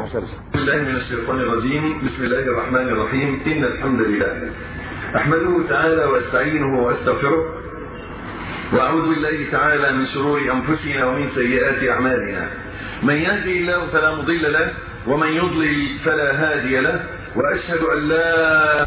بسم الله من الشيطان الرجيم بسم الله الرحمن الرحيم إن الحمد لله أحمده تعالى واستعينه واستغفره وأعوذ بالله تعالى من شرور أنفسنا ومن سيئات أعمالنا من يهدي الله فلا مضل له ومن يضلل فلا هادي له وأشهد أن لا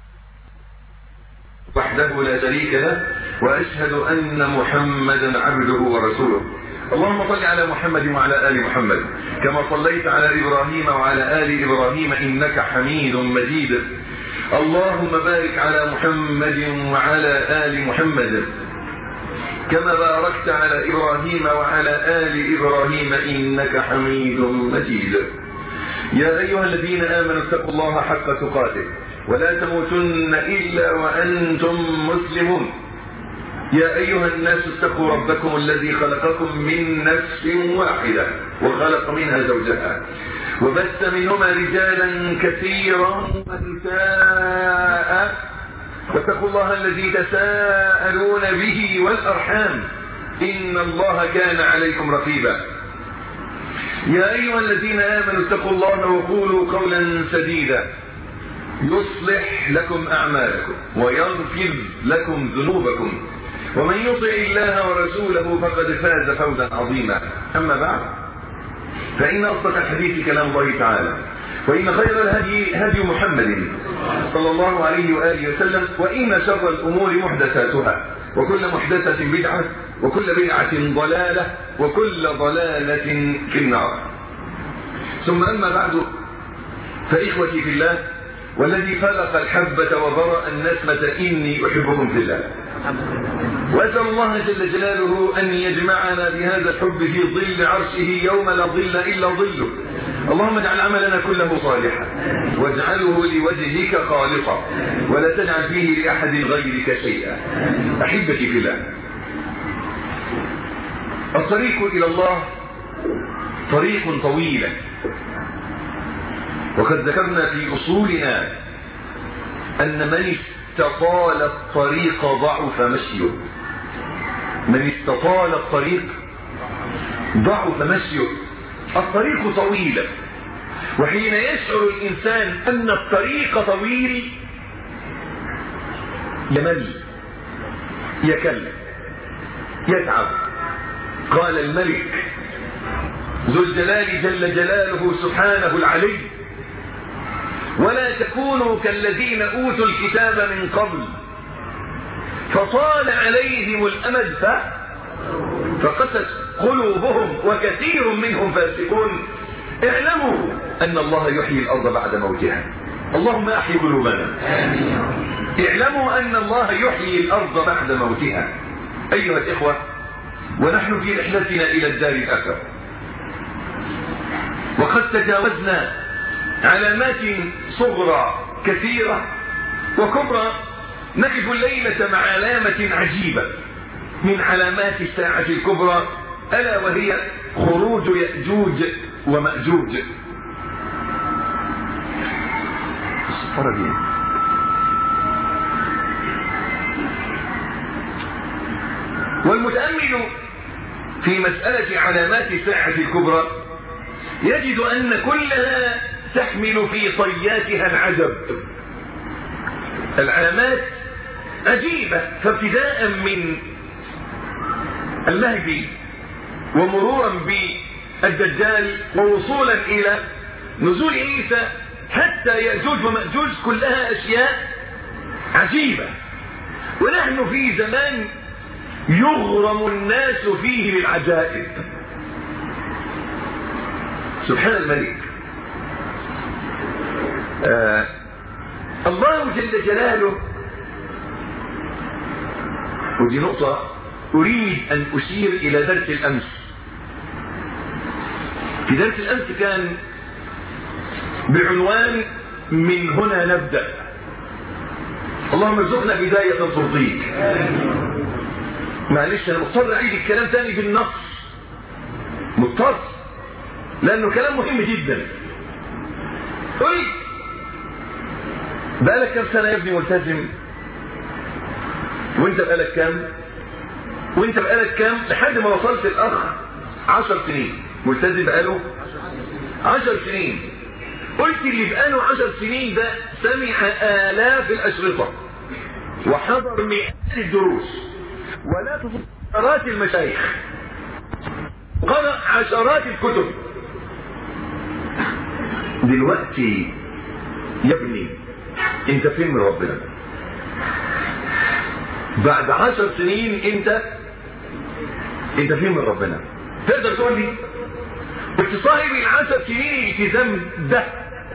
وحده لا شريك له وأشهد أن محمدا عبده ورسوله اللهم صل على محمد وعلى آل محمد كما صليت على إبراهيم وعلى آل إبراهيم إنك حميد مجيد اللهم بارك على محمد وعلى آل محمد كما باركت على إبراهيم وعلى آل إبراهيم إنك حميد مجيد يا أيها الذين آمنوا اتقوا الله حق تقاته ولا تموتن إلا وأنتم مسلمون يا أيها الناس اتقوا ربكم الذي خلقكم من نفس واحدة وخلق منها زوجها وبث منهما رجالا كثيرا ونساء واتقوا الله الذي تساءلون به والأرحام إن الله كان عليكم رقيبا يا أيها الذين آمنوا اتقوا الله وقولوا قولا سديدا يصلح لكم أعمالكم ويغفر لكم ذنوبكم ومن يطع الله ورسوله فقد فاز فوزا عظيما أما بعد فإن أصدق الحديث كلام الله تعالى وإن خير الهدي هدي محمد صلى الله عليه وآله وسلم وإن شر الأمور محدثاتها وكل محدثة بدعة وكل بدعة ضلالة وكل ضلالة في النار ثم أما بعد فإخوتي في الله والذي فلق الحبة وبرأ النسمة إني أحبكم في الله وأسأل الله جل جلاله أن يجمعنا بهذا الحب في ظل عرشه يوم لا ظل إلا ظله اللهم اجعل عملنا كله صالحا واجعله لوجهك خالصا ولا تجعل فيه لأحد غيرك شيئا أحبتي في الله الطريق إلى الله طريق طويل وقد ذكرنا في أصولنا أن من استطال الطريق ضعف مشيه من استطال الطريق ضعف مشيه الطريق طويل وحين يشعر الإنسان أن الطريق طويل يمل يكل يتعب قال الملك ذو الجلال جل جلاله سبحانه العلي ولا تكونوا كالذين أوتوا الكتاب من قبل فطال عليهم الأمد ف... فقست قلوبهم وكثير منهم فاسقون اعلموا أن الله يحيي الأرض بعد موتها اللهم أحيي قلوبنا اعلموا أن الله يحيي الأرض بعد موتها أيها الإخوة ونحن في رحلتنا إلى الدار الآخرة وقد تجاوزنا علامات صغرى كثيرة وكبرى نقف الليلة مع علامة عجيبة من علامات الساعة الكبرى ألا وهي خروج يأجوج ومأجوج الصفرة دي والمتأمل في مسألة علامات الساعة الكبرى يجد أن كلها تحمل في طياتها العجب العلامات عجيبة فابتداء من المهدي ومرورا بالدجال ووصولا إلى نزول عيسى حتى يأجوج ومأجوج كلها أشياء عجيبة ونحن في زمان يغرم الناس فيه بالعجائب سبحان الملك آه الله جل جلاله ودي نقطة أريد أن أشير إلى درس الأمس في درس الأمس كان بعنوان من هنا نبدأ اللهم ارزقنا بداية ترضيك معلش أنا مضطر أعيد الكلام تاني بالنص مضطر لأنه كلام مهم جدا قل بقالك كم سنة يا ابني ملتزم وانت بقالك كم وانت بقالك كم لحد ما وصلت الأخ عشر سنين ملتزم بقاله عشر سنين قلت اللي بقاله عشر سنين ده سمع آلاف الأشرطة وحضر مئات الدروس ولا عشرات المشايخ وقرأ عشرات الكتب دلوقتي يا ابني انت فين من ربنا بعد عشر سنين انت انت فين من ربنا تقدر تقول لي كنت صاحب العشر سنين الالتزام ده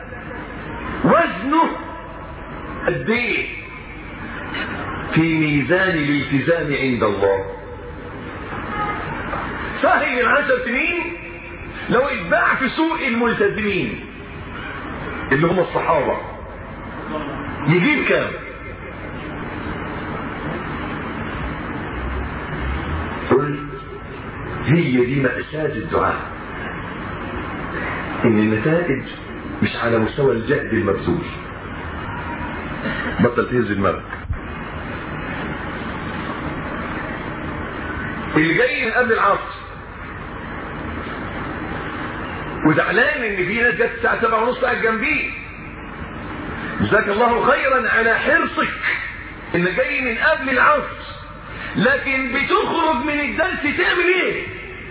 وزنه قد ايه في ميزان الالتزام عند الله صاحب العشر سنين لو اتباع في سوق الملتزمين اللي هم الصحابة يجيب كام قل هي دي مأساة الدعاء ان النتائج مش على مستوى الجهد المبذول بطل تهز دماغك اللي جاي من قبل العصر وزعلان ان في ناس جت الساعه 7 ونص قاعد جنبيه جزاك الله خيرا على حرصك انك جاي من قبل العصر لكن بتخرج من الدرس تعمل ايه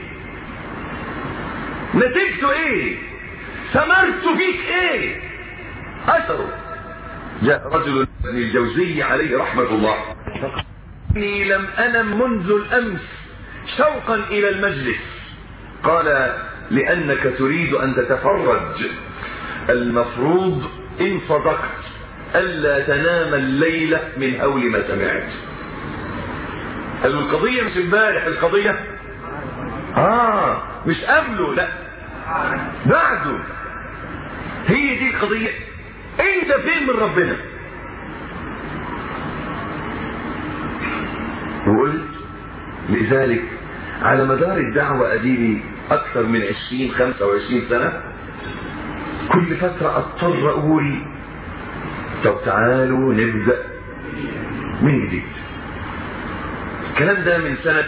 نتيجته ايه ثمرته فيك ايه اثره جاء رجل من الجوزي عليه رحمة الله إني لم أنم منذ الأمس شوقا إلى المجلس قال لأنك تريد أن تتفرج المفروض إن صدقت ألا تنام الليلة من أول ما سمعت قالوا القضية مش امبارح القضية آه مش قبله لا بعده هي دي القضية انت فين من ربنا وقلت لذلك على مدار الدعوة أديني أكثر من عشرين خمسة وعشرين سنة كل فترة أضطر أقول طب تعالوا نبدأ من جديد الكلام ده من سنة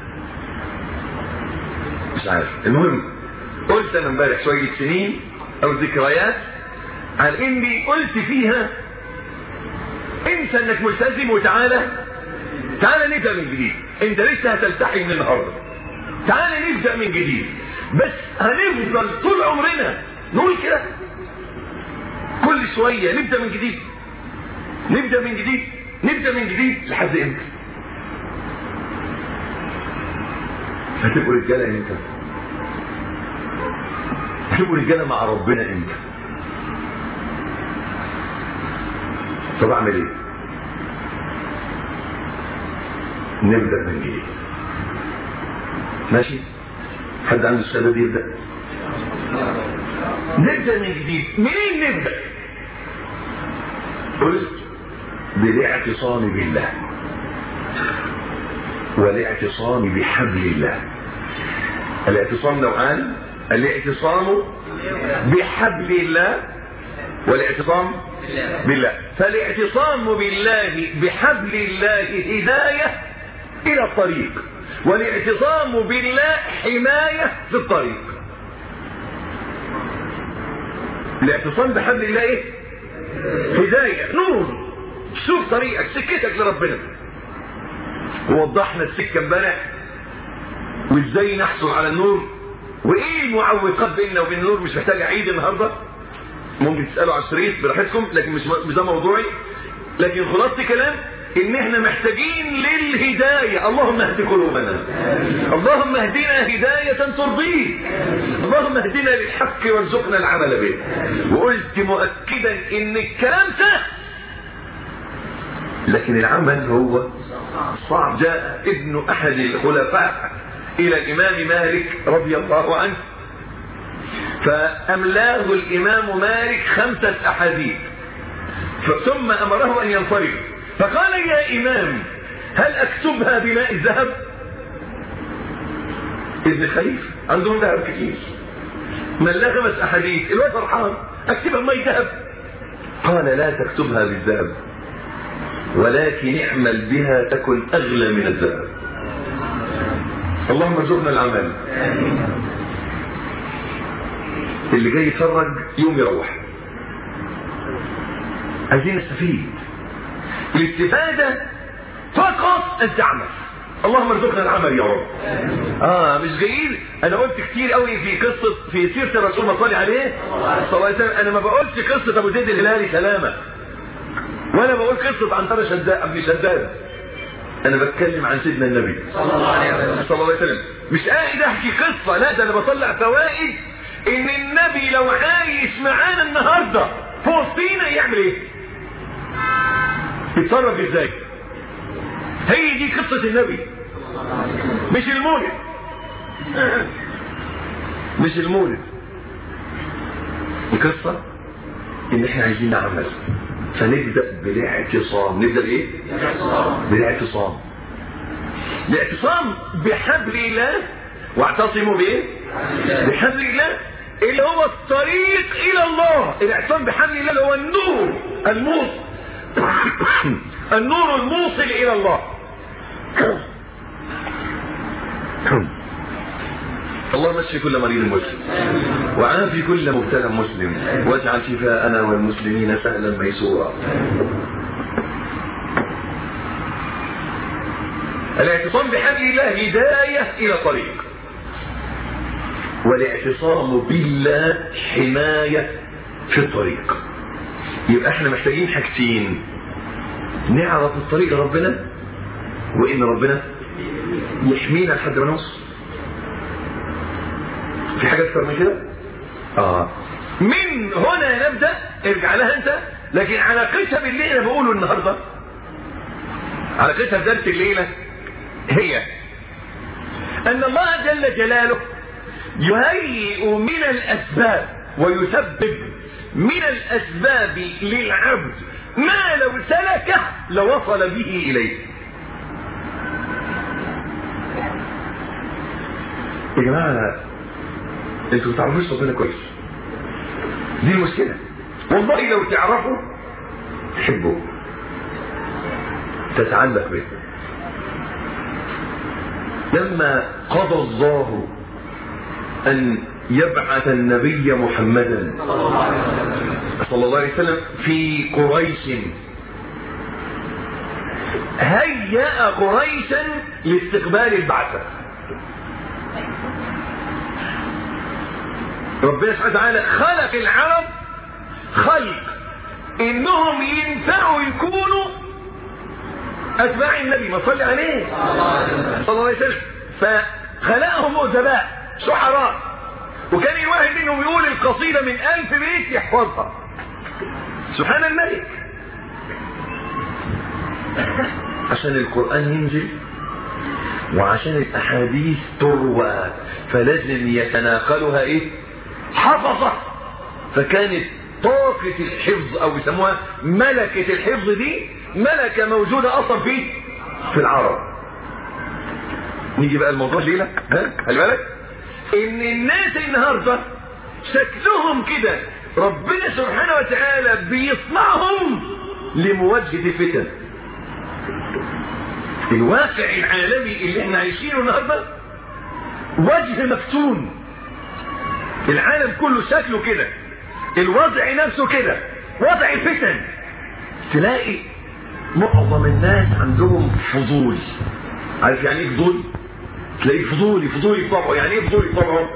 مش عارف المهم قلت أنا امبارح شوية سنين أو ذكريات على إني قلت فيها انسى انك ملتزم وتعالى تعالى نبدأ من جديد انت لسه هتلتحي من النهارده تعالى نبدأ من جديد بس هنفضل طول عمرنا نقول كده كل شوية نبدأ من جديد نبدأ من جديد نبدأ من جديد لحد امتى هتبقوا رجالة امتى هتبقوا رجالة مع ربنا امتى طب اعمل ايه نبدأ من جديد ماشي حد عنده السبب يبدأ نبدأ من جديد منين نبدأ قلت بالاعتصام بالله والاعتصام بحبل الله الاعتصام نوعان الاعتصام بحبل الله والاعتصام بالله فالاعتصام بالله بحبل الله هداية إلى الطريق والاعتصام بالله حماية في الطريق الاعتصام بحبل الله ايه هداية نور شوف طريقك سكتك لربنا ووضحنا السكة امبارح وازاي نحصل على النور وايه المعوقات بيننا وبين النور مش محتاج اعيد النهارده ممكن تسالوا على الشريط براحتكم لكن مش مش ده موضوعي لكن خلاصه كلام ان احنا محتاجين للهداية اللهم اهد قلوبنا اللهم اهدنا هداية ترضيك اللهم اهدنا للحق وارزقنا العمل به وقلت مؤكدا ان الكلام سهل لكن العمل هو صعب جاء ابن احد الخلفاء الى الامام مالك رضي الله عنه فاملاه الامام مالك خمسة احاديث ثم امره ان ينصرف فقال يا امام هل اكتبها بماء الذهب ابن خليفه عندهم ذهب كتير ملاه خمس احاديث الواد فرحان اكتبها بماء ذهب قال لا تكتبها بالذهب ولكن اعمل بها تكن اغلى من الذهب اللهم ارزقنا العمل اللي جاي يتفرج يوم يروح عايزين نستفيد الاستفادة فقط ان تعمل اللهم ارزقنا العمل يا رب اه مش جايين انا قلت كتير قوي في قصة في سيرة الرسول ما صلي عليه صلى الله عليه وسلم انا ما بقولش قصة ابو زيد الهلالي سلامة وانا بقول قصة عنترة شداد ابن شداد انا بتكلم عن سيدنا النبي صلى الله عليه وسلم صلى الله عليه وسلم مش قاعد احكي قصة لا ده انا بطلع فوائد ان النبي لو عايش معانا النهاردة في وسطينا يعمل ايه يتصرف ازاي هي دي قصة النبي مش المولد مش المولد القصة ان احنا عايزين نعمل فنبدأ بالاعتصام نبدأ بايه بالاعتصام الاعتصام بحبل الله واعتصموا بايه بحبل الله اللي هو الطريق الى الله الاعتصام بحبل الله اللي هو النور الموصل النور الموصل الى الله اللهم اشف كل مريض مسلم وعافي كل مبتلى مسلم واجعل شفاءنا والمسلمين سهلا ميسورا الاعتصام بحبل الله هداية الى طريق والاعتصام بالله حماية في الطريق يبقى احنا محتاجين حاجتين نعرف الطريق لربنا وان ربنا يحمينا لحد ما نوصل في حاجة اكتر من كده اه من هنا نبدأ ارجع لها انت لكن علاقتها باللي انا بقوله النهاردة علاقتها بدرس الليلة هي ان الله جل جلاله يهيئ من الاسباب ويسبب من الاسباب للعبد ما لو سلكه لوصل به اليه يا جماعة انتوا ما تعرفوش ربنا كويس دي المشكلة والله لو تعرفوا تحبوا تتعلق به لما قضى الله أن يبعث النبي محمدا صلى الله عليه وسلم في قريش هيأ قريشا لاستقبال البعثة ربنا سبحانه وتعالى خلق العرب خلق انهم ينفعوا يكونوا اتباع النبي ما صلي عليه صلى الله عليه وسلم فخلقهم ادباء شعراء وكان الواحد منهم يقول القصيدة من ألف بيت يحفظها سبحان الملك عشان القرآن ينزل وعشان الأحاديث تروى فلازم يتناقلها إيه حفظة فكانت طاقة الحفظ أو يسموها ملكة الحفظ دي ملكة موجودة أصلا في في العرب نيجي بقى الموضوع ليلة ها خلي بالك ان الناس النهاردة شكلهم كده ربنا سبحانه وتعالى بيصنعهم لمواجهة الفتن الواقع العالمي اللي احنا عايشينه النهاردة وجه مفتون العالم كله شكله كده الوضع نفسه كده وضع فتن تلاقي معظم الناس عندهم فضول عارف يعني ايه فضول تلاقيه فضولي فضولي بطبعه يعني ايه فضولي بطبعه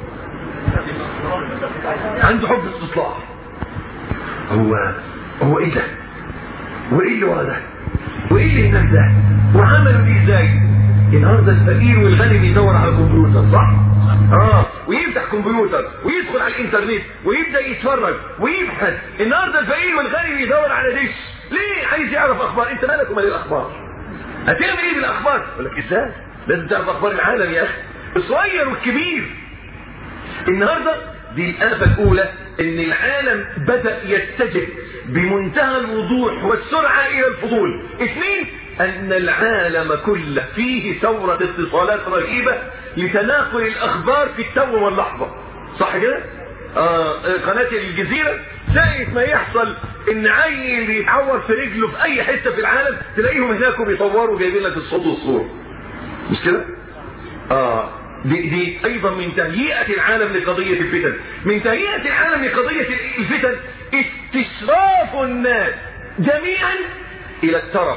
عنده حب استصلاح هو هو ايه ده وايه اللي ورا ده وايه اللي هناك ده وعملوا دي ازاي النهارده الفقير والغني بيدور على كمبيوتر صح اه ويفتح كمبيوتر ويدخل على الانترنت ويبدا يتفرج ويبحث النهارده الفقير والغني بيدور على ديش ليه عايز يعرف اخبار انت مالك ومال الاخبار هتعمل ايه بالاخبار يقول لك ازاي لازم تعرف اخبار العالم يا اخي الصغير والكبير النهارده دي الآفة الأولى إن العالم بدأ يتجه بمنتهى الوضوح والسرعة إلى الفضول اثنين أن العالم كله فيه ثورة اتصالات رهيبة لتناقل الأخبار في التو واللحظة صح كده؟ آه قناة الجزيرة ساعة ما يحصل ان عيل يتعور في رجله في اي حتة في العالم تلاقيهم هناك بيصوروا جايبين لك الصوت والصورة مش كده؟ اه دي, دي ايضا من تهيئة العالم لقضية الفتن من تهيئة العالم لقضية الفتن استشراف الناس جميعا الى الترف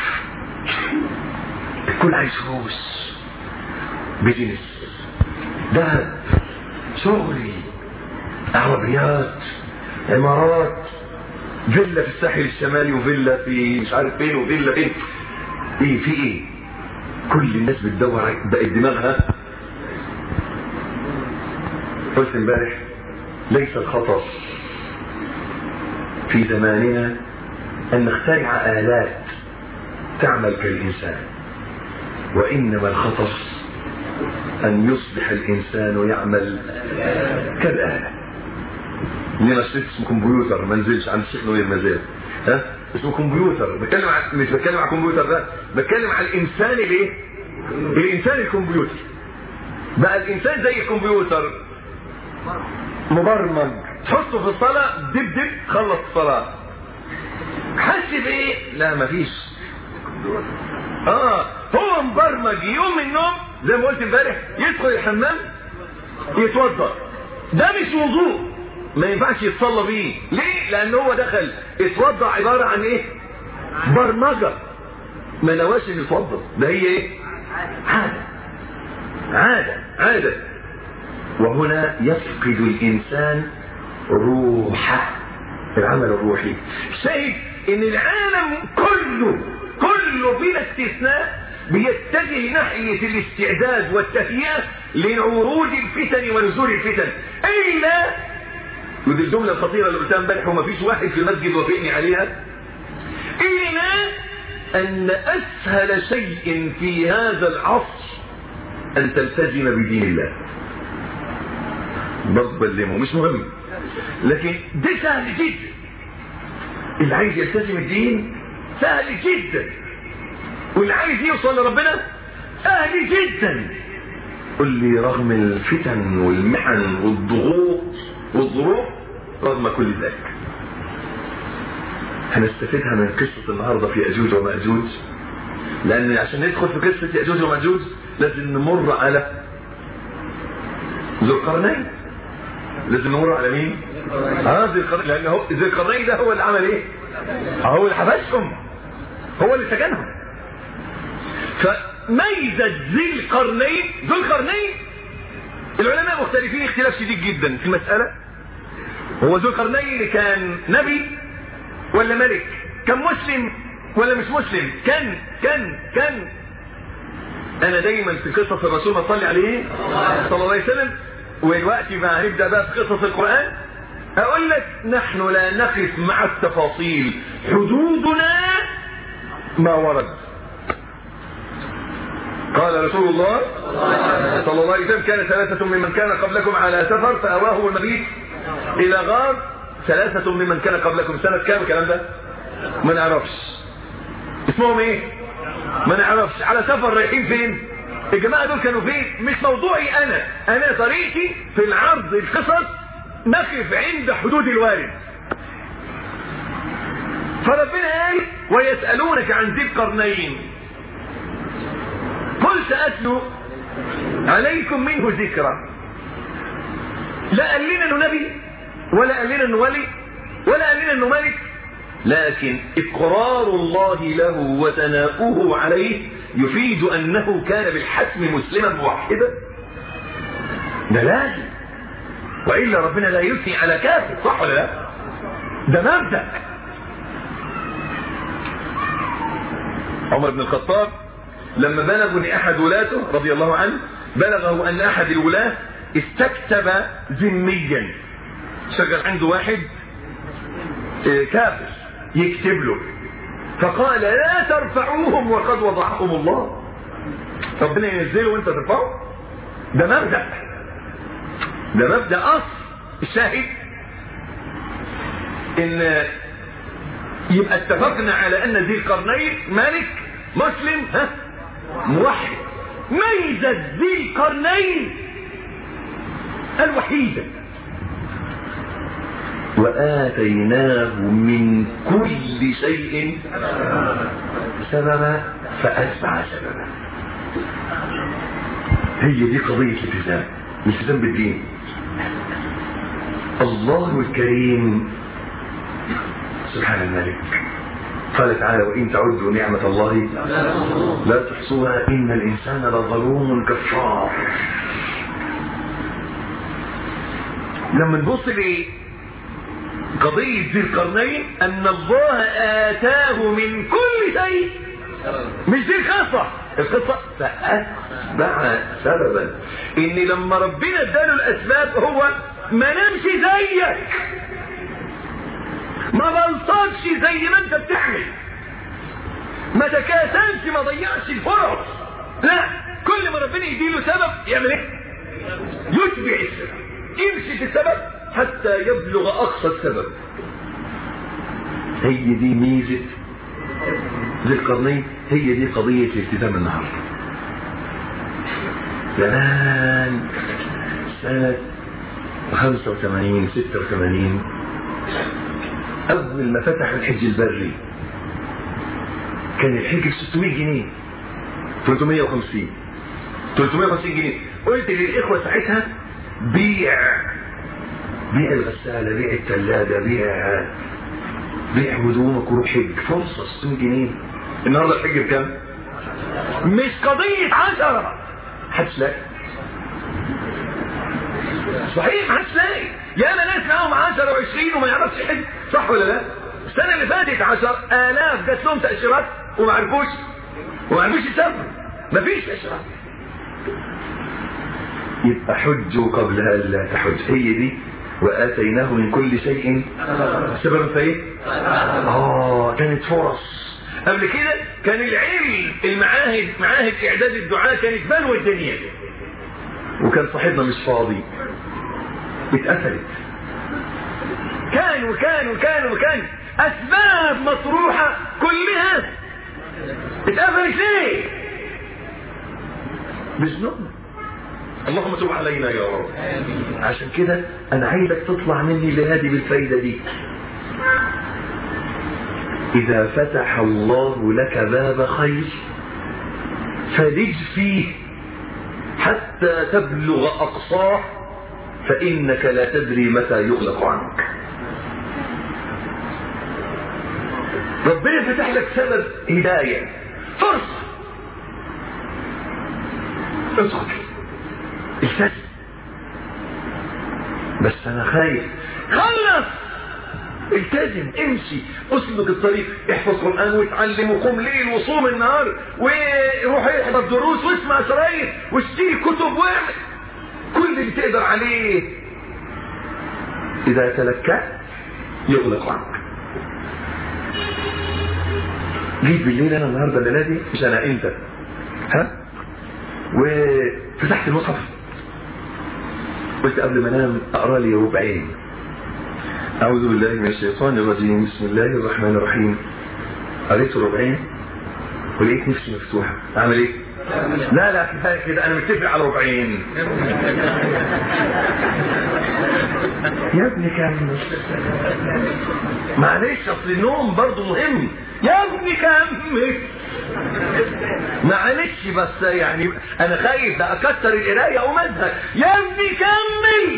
الكل عايز فلوس بيزنس ذهب شغلي عربيات عمارات فيلا في الساحل الشمالي وفيلا في مش عارف فين وفيلا فين ايه في ايه كل الناس بتدور بقت دماغها قلت امبارح ليس الخطر في زماننا ان نخترع الات تعمل كالانسان وانما الخطر ان يصبح الانسان يعمل كالاله لنا شريط اسمه كمبيوتر ما نزلش عند الشيخ نوير مازال ها اسمه كمبيوتر بتكلم عن مش بتكلم عن الكمبيوتر ده بتكلم عن الانسان الايه الانسان الكمبيوتر بقى الانسان زي الكمبيوتر مبرمج تحطه في الصلاه دب دب خلص الصلاه حس بايه لا مفيش اه هو مبرمج يقوم من النوم زي ما قلت امبارح يدخل الحمام يتوضا ده مش وضوء ما ينفعش يتصلى بيه ليه لان هو دخل اتوضا عباره عن ايه برمجه ما نواش انه يتوضا ده هي ايه عاده عاده عاده وهنا يفقد الانسان روحه العمل الروحي شايف ان العالم كله كله بلا استثناء بيتجه ناحية الاستعداد والتهيئة لعروض الفتن ونزول الفتن إلا ودي الجملة الخطيرة اللي قلتها امبارح وما فيش واحد في المسجد وافقني عليها إلا أن أسهل شيء في هذا العصر أن تلتزم بدين الله برضه بلمه مش مهم لكن ده سهل جدا اللي عايز يلتزم الدين سهل جدا واللي عايز يوصل لربنا سهل جدا قل لي رغم الفتن والمحن والضغوط والظروف رغم كل ذلك هنستفيدها من قصة النهاردة في أجوج ومأجوج لأن عشان ندخل في قصة يأجوج ومأجوج لازم نمر على ذو القرنين لازم نمر على مين؟ اه ذو القرنين لأن هو ذو القرنين ده هو اللي عمل ايه؟ هو اللي حبسهم هو اللي سجنهم فميزة ذي القرنين ذو القرنين العلماء مختلفين اختلاف شديد جدا في المسألة هو ذو القرنين كان نبي ولا ملك كان مسلم ولا مش مسلم كان كان كان انا دايما في قصص الرسول ما صلي عليه صلى الله عليه وسلم ودلوقتي ما هنبدا بقى في قصص القران اقول لك نحن لا نقف مع التفاصيل حدودنا ما ورد قال رسول الله صلى الله عليه وسلم كان ثلاثة ممن كان قبلكم على سفر فأواه المبيت إلى غار ثلاثة ممن كان قبلكم سنة كام الكلام ده ما نعرفش اسمهم ايه ما نعرفش على سفر رايحين فين الجماعة دول كانوا فين مش موضوعي انا انا طريقتي في العرض القصص نقف عند حدود الوارد فربنا قال ويسألونك عن ذي القرنين قل سأتلو عليكم منه ذكرى لا قال لنا انه نبي ولا قال لنا انه ولي ولا قال لنا انه ملك لكن اقرار الله له وثناؤه عليه يفيد انه كان بالحتم مسلما موحدا ده لازم والا ربنا لا يثني على كافر صح ولا لا ده مبدا عمر بن الخطاب لما بلغوا ان احد ولاته رضي الله عنه بلغه ان احد الولاه استكتب ذميا شغل عنده واحد كافر يكتب له فقال لا ترفعوهم وقد وضعهم الله ربنا ينزله وانت ترفعه ده مبدأ ده مبدأ اصل الشاهد ان يبقى اتفقنا على ان ذي القرنين ملك مسلم ها موحد ميزة ذي القرنين الوحيدة وآتيناه من كل شيء سببا فأتبع سببا هي دي قضية الالتزام الالتزام بالدين الله الكريم سبحان الملك قال تعالى وإن تعدوا نعمة الله لا تحصوها إن الإنسان لظلوم كفار لما نبص لقضية ذي القرنين أن الله آتاه من كل شيء مش دي القصة القصة فأتبع سببا إن لما ربنا اداله الأسباب هو ما نمشي زيك ما بلطجش زي ما انت بتعمل ما تكاسلش ما ضيعش الفرص لا كل ما ربنا يديله سبب يعمل ايه يتبع السبب يمشي في السبب حتى يبلغ اقصى السبب هي دي ميزة ذي القرنين هي دي قضية الالتزام النهاردة زمان سنة 85 86 أول ما فتح الحج البري كان الحج ب 600 جنيه 350 350 جنيه قلت للإخوة ساعتها بيع بيع الغسالة بيع الثلاجة بيع بيع هدومك وروح حج فرصة 600 جنيه النهارده الحج بكام؟ مش قضية عشرة هتلاقي صحيح ما هتلاقي يا ما ناس معاهم 10 و20 وما يعرفش يحج صح ولا لا؟ السنة اللي فاتت 10000 جات لهم تأشيرات وما عرفوش وما عرفوش يسافروا مفيش تأشيرات يبقى حجوا قبل أن لا تحج هي دي وآتيناه من كل شيء سبب فايه؟ آه كانت فرص قبل كده كان العلم المعاهد معاهد إعداد الدعاء كانت بلوى الدنيا وكان صاحبنا مش فاضي اتقفلت كان وكان وكان وكان أسباب مطروحة كلها اتقفلت ليه؟ بذنوبنا اللهم تب علينا يا رب عشان كده انا عايزك تطلع مني لهذه بالفايدة دي اذا فتح الله لك باب خير فلج فيه حتى تبلغ اقصاه فانك لا تدري متى يغلق عنك ربنا فتح لك سبب هداية فرصة ادخل التزم بس انا خايف خلص التزم امشي اسلك الطريق احفظ قرآن واتعلم وقوم ليل وصوم النهار وروح احضر دروس واسمع شرايط واشتري كتب واعمل كل اللي تقدر عليه اذا تلكأت يغلق عنك جيت بالليل انا النهارده الليله دي مش انا انت ها وفتحت المصحف قلت قبل ما انام اقرا لي ربعين اعوذ بالله من الشيطان الرجيم بسم الله الرحمن الرحيم قريت ربعين ولقيت نفسي مفتوحه اعمل ايه لا لا كفايه كده انا متفق على ربعين يا ابني كمل معلش اصل النوم برضه مهم يا ابني كمل معلش بس يعني انا خايف ده اكتر القرايه او مزهق يا ابني كمل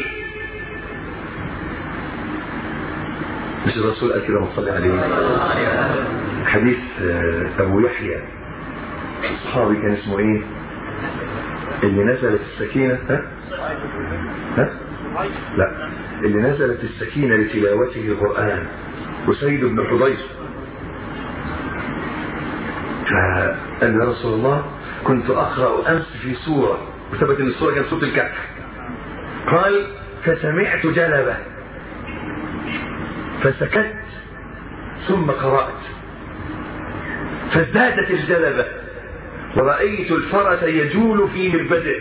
مش الرسول قال كده صلى عليه حديث ابو يحيى الصحابي كان اسمه ايه اللي نزلت السكينه ها ها لا اللي نزلت السكينه لتلاوته القران وسيد بن حضير فقال يا رسول الله كنت أقرأ أمس في سورة وثبت أن السورة كانت سورة الكهف قال فسمعت جلبة فسكت ثم قرأت فازدادت الجلبة ورأيت الفرس يجول في مربده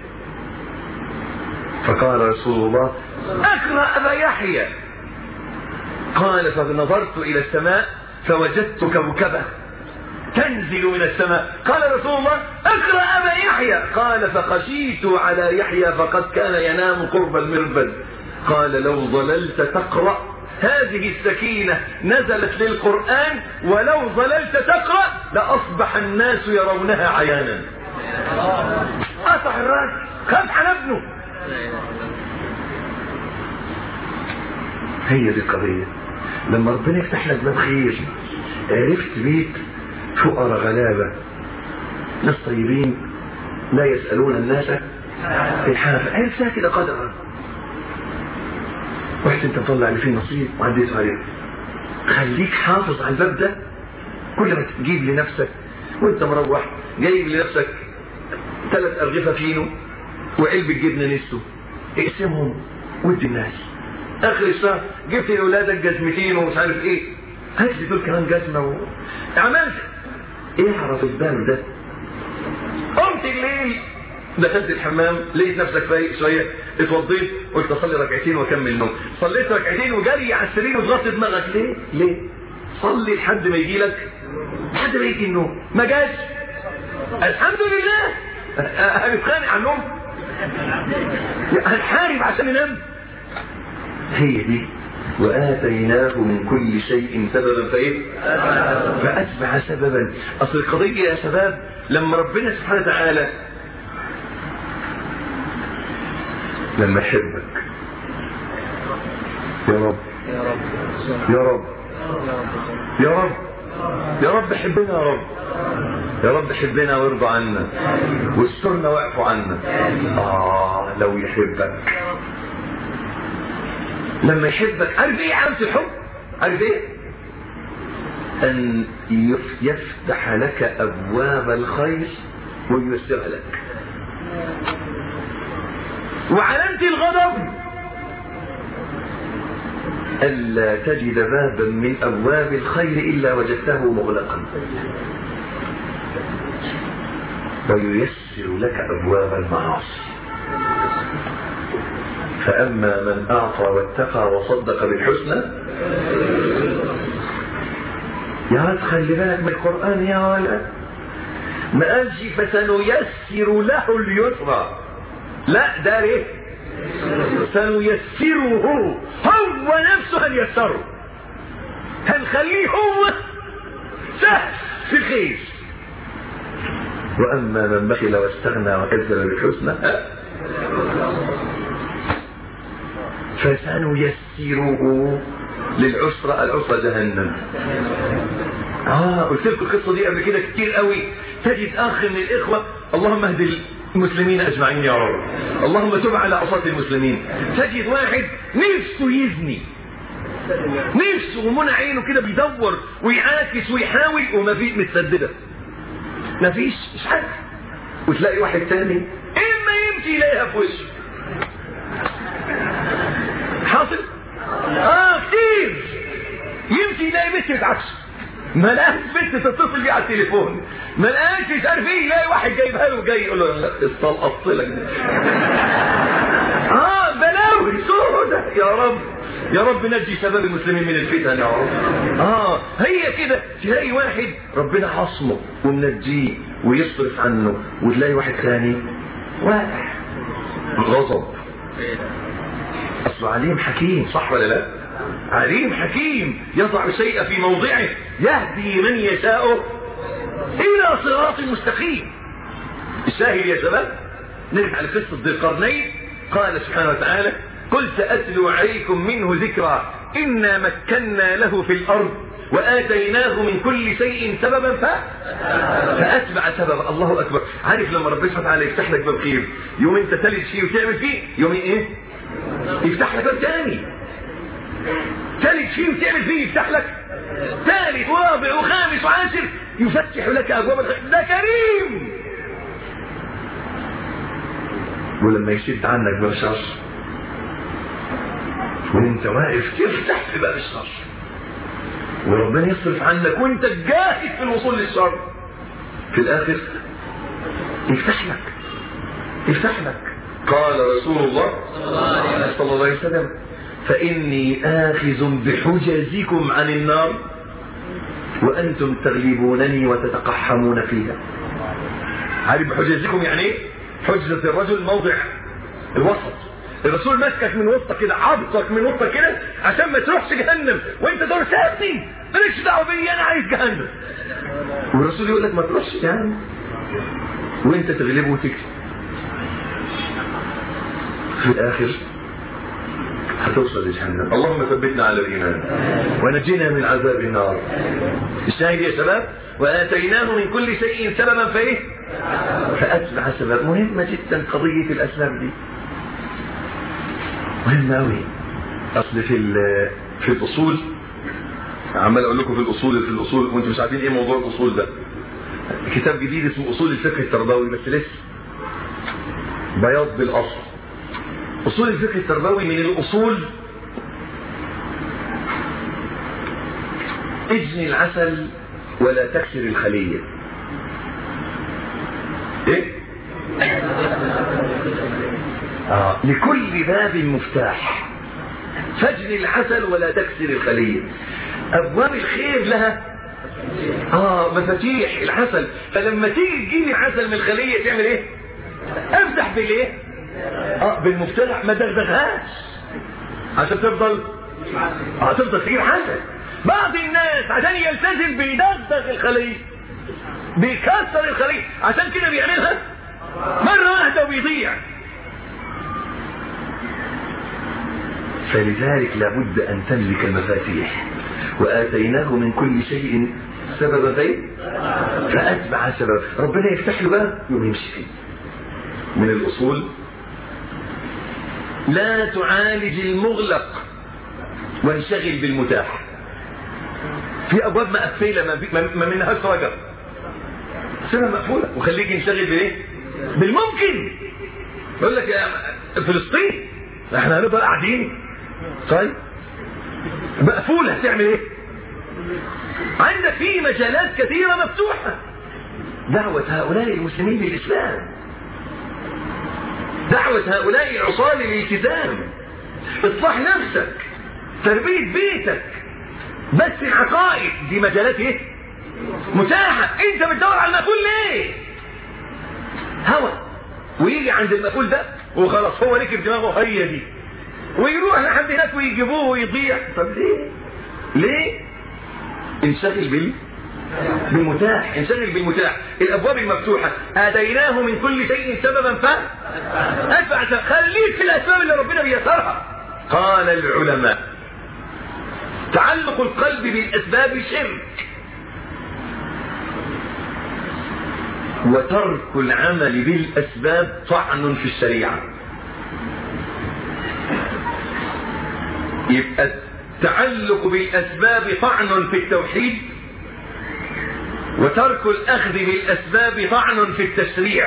فقال رسول الله اقرأ أبا يحيى قال فنظرت إلى السماء فوجدت كوكبة تنزل من السماء قال رسول الله اقرأ أبا يحيى قال فخشيت على يحيى فقد كان ينام قرب المربد قال لو ظللت تقرأ هذه السكينة نزلت للقرآن ولو ظللت تقرأ لأصبح الناس يرونها عيانا ناصح الراجل خاف على ابنه هي دي القضية لما ربنا يفتح لك باب خير عرفت بيت فقراء غلابة ناس طيبين لا يسألون الناس الحافة عرفتها كده قدرا واحد انت مطلع اللي فيه نصيب وعديته عليه خليك حافظ على الباب ده كل ما تجيب لنفسك وانت مروح جايب لنفسك ثلاث ارغفه فينو وعلبه جبنه نستو اقسمهم ودي الناس اخر الشهر جبت لاولادك جزمتين ومش عارف ايه هات لي دول كمان جزمه و... عملت اعرف الباب ده قمت الليل دخلت الحمام لقيت نفسك فايق شويه اتوضيت قلت اصلي ركعتين واكمل نوم صليت ركعتين وجري على السرير وتغطي دماغك ليه ليه صلي لحد ما يجي لك لحد ما يجي النوم ما جاش الحمد لله هنتخانق على النوم هنحارب عشان ننام هي دي وآتيناه من كل شيء سببا فإيه فأتبع سببا أصل القضية يا شباب لما ربنا سبحانه وتعالى لما يحبك يا رب يا رب يا رب يا رب حبنا يا رب يا رب حبنا وارضى عنا واسترنا واعفو عنا آه لو يحبك لما يحبك عارف ايه عارف الحب عارف ايه ان يفتح لك ابواب الخير وييسرها لك وعلامة الغضب ألا تجد بابا من أبواب الخير إلا وجدته مغلقا وييسر لك أبواب المعاصي فأما من أعطى واتقى وصدق بالحسنى يا ولد خلي بالك من القرآن يا ولد ما قالش فسنيسر له اليسرى لا ده ليه سنيسره هو نفسه هنيسره هنخليه هو سهل في خير واما من بخل واستغنى وكذب بالحسنى فسنيسره للعسرة العسرة جهنم اه قلت لكم القصة دي قبل كده كتير قوي تجد اخ من الاخوة اللهم اهد المسلمين اجمعين يا رب اللهم تب على عصاة المسلمين تجد واحد نفسه يزني نفسه ومنع عينه كده بيدور ويعاكس ويحاول وما في متسدده ما فيش مش عارف وتلاقي واحد تاني اما يمشي يلاقيها في وشه حاصل اه كتير يمشي يلاقي بنت بتعكسه ما لقاش بنت تتصل بيه على التليفون ما لقاش مش عارف ايه يلاقي واحد جايبها له جاي يقول له لا استلقطت لك دي اه بلاوي سودة يا رب يا رب نجي شباب المسلمين من الفتن يا رب اه هي كده تلاقي واحد ربنا حصمه ومنجيه ويصرف عنه وتلاقي واحد ثاني واقع غضب اصله عليم حكيم صح ولا لا عليم حكيم يضع الشيء في موضعه يهدي من يشاء الى صراط مستقيم الشاهد يا شباب نرجع لقصه ذي القرنين قال سبحانه وتعالى قل سأتلو عليكم منه ذكرى إنا مكنا له في الأرض وآتيناه من كل شيء سببا ف... فأتبع سببا الله أكبر عارف لما ربنا سبحانه وتعالى يفتح لك باب خير يوم أنت تلج فيه وتعمل فيه يوم إيه يفتح لك باب تاني تلج فيه وتعمل فيه يفتح لك ثالث ورابع وخامس وعاشر يفتح لك أبواب الخير ده كريم ولما يشد عنك باب شر وانت واقف تفتح في باب الشر وربنا يصرف عنك وانت جاهز في الوصول للشر في الاخر يفتح لك يفتح لك قال رسول الله صلى الله عليه وسلم فاني اخذ بحجزكم عن النار وانتم تغلبونني وتتقحمون فيها عارف بحجزكم يعني ايه حجزة الرجل موضع الوسط الرسول ماسكك من وسطك كده عضك من وسطك كده عشان ما تروحش جهنم وانت تقول سيبني مالكش دعوه بيا انا عايز جهنم والرسول يقول لك ما تروحش جهنم وانت تغلبه وتكسب في الاخر هتوصل لجهنم اللهم ثبتنا على الايمان ونجينا من عذاب النار الشاهد يا شباب واتيناه من كل شيء سببا فايه فاتبع سبب مهمه جدا قضيه الاسباب دي مهمه قوي اصل في في الاصول عمال اقول لكم في الاصول في الاصول وانتم مش عارفين ايه موضوع الاصول ده كتاب جديد اسمه اصول الفقه التربوي بس لسه بياض بالاصل اصول الفقه التربوي من الاصول اجني العسل ولا تكسر الخليه ايه آه. لكل باب مفتاح فاجني العسل ولا تكسر الخليه ابواب الخير لها اه مفاتيح العسل فلما تيجي تجيني عسل من الخليه تعمل ايه افتح بالايه اه بالمفتاح ما دغدغهاش عشان تفضل اه تفضل تجيب عسل بعض الناس عشان يلتزم بيدغدغ الخليه بيكسر الخليه عشان كده بيعملها مره واحده وبيضيع فلذلك لابد ان تملك المفاتيح واتيناه من كل شيء سبب فين فاتبع سبب ربنا يفتح له باب يوم يمشي فيه من الاصول لا تعالج المغلق وانشغل بالمتاح في ابواب مقفله ما منهاش رجل سنة مقفولة وخليك ينشغل بايه بالممكن يقول لك يا فلسطين احنا هنبقى قاعدين طيب مقفولة هتعمل ايه عندك في مجالات كثيرة مفتوحة دعوة هؤلاء المسلمين للإسلام دعوة هؤلاء العصاة للالتزام اصلاح نفسك تربية بيتك بس العقائد دي مجالات ايه متاحة انت بتدور على المقفول ليه هوى ويجي عند المقفول ده وخلاص هو ركب دماغه هي دي ويروح لحد هناك ويجيبوه ويضيع طب ليه ليه انشغل بال بالمتاح انشغل بالمتاح الابواب المفتوحه اتيناه من كل شيء سببا ف ادفع خليك في الاسباب اللي ربنا بيسرها قال العلماء تعلق القلب بالاسباب شرك وترك العمل بالاسباب طعن في الشريعه يبقى التعلق بالاسباب طعن في التوحيد وترك الاخذ بالاسباب طعن في التشريع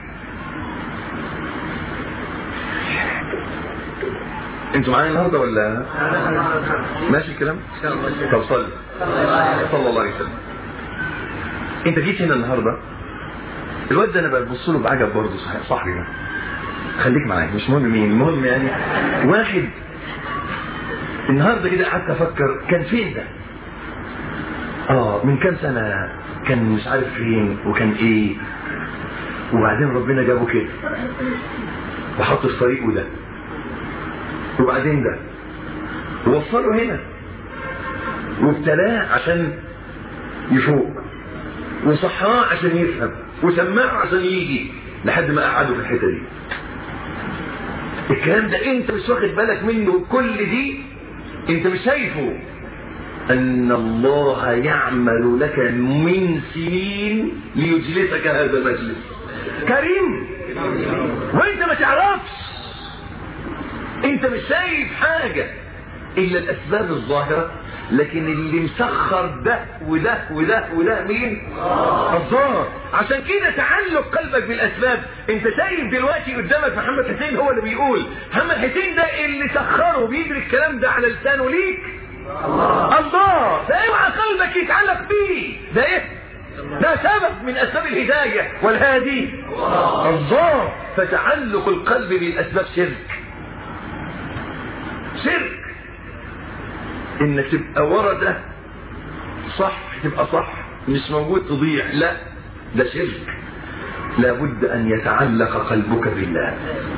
انتوا معايا النهارده ولا ماشي الكلام طب صلي صلى الله عليه وسلم انت جيت هنا النهارده الواد ده انا ببص له بعجب برضه صحيح صاحبي ده خليك معايا مش مهم مين المهم يعني واحد النهارده كده قعدت افكر كان فين ده اه من كام سنه كان مش عارف فين وكان ايه وبعدين ربنا جابه كده وحط في طريقه ده وبعدين ده ووصله هنا وابتلاه عشان يفوق وصحاه عشان يفهم وسمعه عشان يجي لحد ما قعده في الحته دي الكلام ده انت مش واخد بالك منه كل دي انت مش شايفه ان الله يعمل لك من سنين ليجلسك هذا المجلس كريم وانت ما تعرفش انت مش شايف حاجة الا الاسباب الظاهرة لكن اللي مسخر ده وده وده وده مين الظاهر عشان كده تعلق قلبك بالاسباب انت شايف دلوقتي قدامك محمد حسين هو اللي بيقول محمد حسين ده اللي سخره بيجري الكلام ده على لسانه ليك الله الله فاوعى قلبك يتعلق بيه ده ايه ده سبب من اسباب الهداية والهادي الله فتعلق القلب بالاسباب شرك شرك انك تبقى ورا ده صح تبقى صح مش موجود تضيع لا ده شرك لابد ان يتعلق قلبك بالله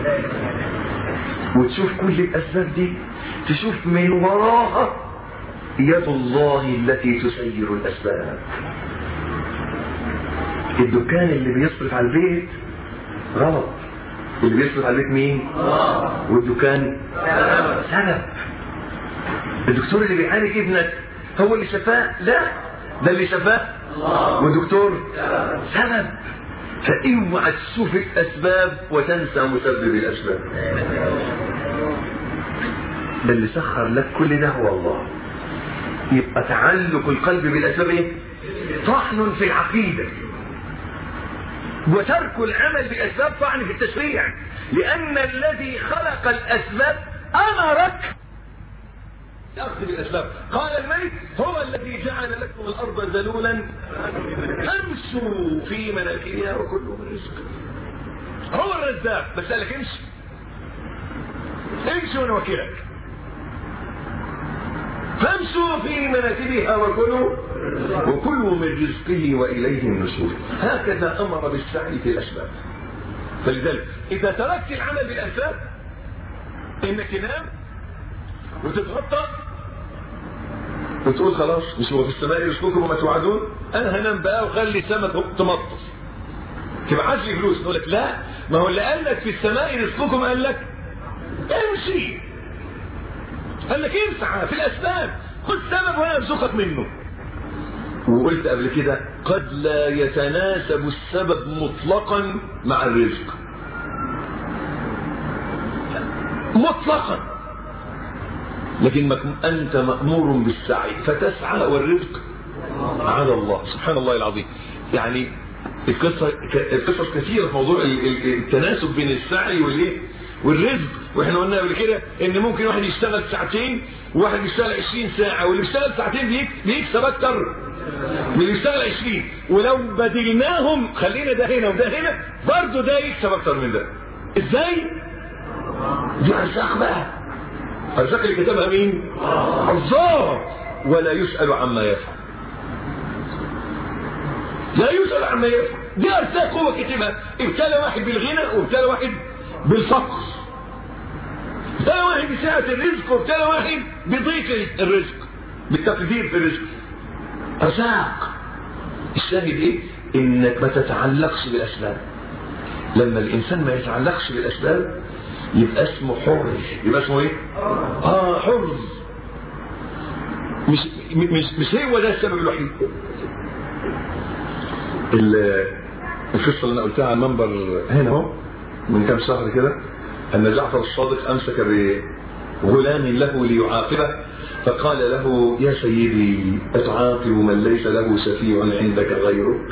وتشوف كل الاسباب دي تشوف من وراها يد الله التي تسير الاسباب الدكان اللي بيصرف على البيت غلط اللي بيصرف عليك مين والدكان سبب الدكتور اللي بيعالج ابنك هو اللي شفاه لا ده اللي شفاه والدكتور سبب فاوعى تشوف الاسباب وتنسى مسبب الاسباب ده اللي سخر لك كل ده هو الله يبقى تعلق القلب بالاسباب ايه طحن في العقيده وترك العمل باسباب طعن في التشريع لان الذي خلق الاسباب امرك يأخذ بالأسباب قال الملك هو الذي جعل لكم الأرض ذلولا امشوا في مناكبها وكلوا من رزق هو الرزاق بس قال لك امشي امشي وانا وكيلك فامشوا في مناكبها وكلوا وكلوا من رزقه واليه النشور هكذا امر بالسعي في الاسباب فلذلك اذا تركت العمل بالاسباب انك تنام وتتغطى وتقول خلاص مش هو في السماء رزقكم وما توعدون انا هنام بقى وخلي السماء تمطر تبعت لي فلوس يقول لك لا ما هو اللي قال لك في السماء رزقكم قال لك امشي قال لك امسح في الاسباب خد سبب وانا ارزقك منه وقلت قبل كده قد لا يتناسب السبب مطلقا مع الرزق مطلقا لكن أنت مأمور بالسعي فتسعى والرزق على الله سبحان الله العظيم يعني القصة القصص كثيرة في موضوع التناسب بين السعي والايه والرزق واحنا قلنا قبل كده ان ممكن واحد يشتغل ساعتين وواحد يشتغل 20 ساعة واللي بيشتغل ساعتين بيكسب اكتر من اللي بيشتغل 20 ولو بدلناهم خلينا ده هنا وده هنا برضه ده يكسب اكتر من ده ازاي؟ دي ارزاق بقى ارزاق اللي كتبها مين؟ الله ولا يسأل عما يفعل لا يسأل عما يفعل دي ارزاق هو كتبها ابتلى واحد بالغنى وابتلى واحد بالفقر ابتلى واحد بسعة الرزق وابتلى واحد بضيق الرزق بالتقدير في الرزق ارزاق الشاهد ايه انك ما تتعلقش بالاسباب لما الانسان ما يتعلقش بالاسباب يبقى اسمه حر يبقى اسمه ايه اه حر مش مش مش هو ده السبب الوحيد القصه اللي انا قلتها على المنبر هنا اهو من كام شهر كده ان جعفر الصادق امسك بغلام له ليعاقبه فقال له يا سيدي اتعاقب من ليس له شفيع عندك غيرك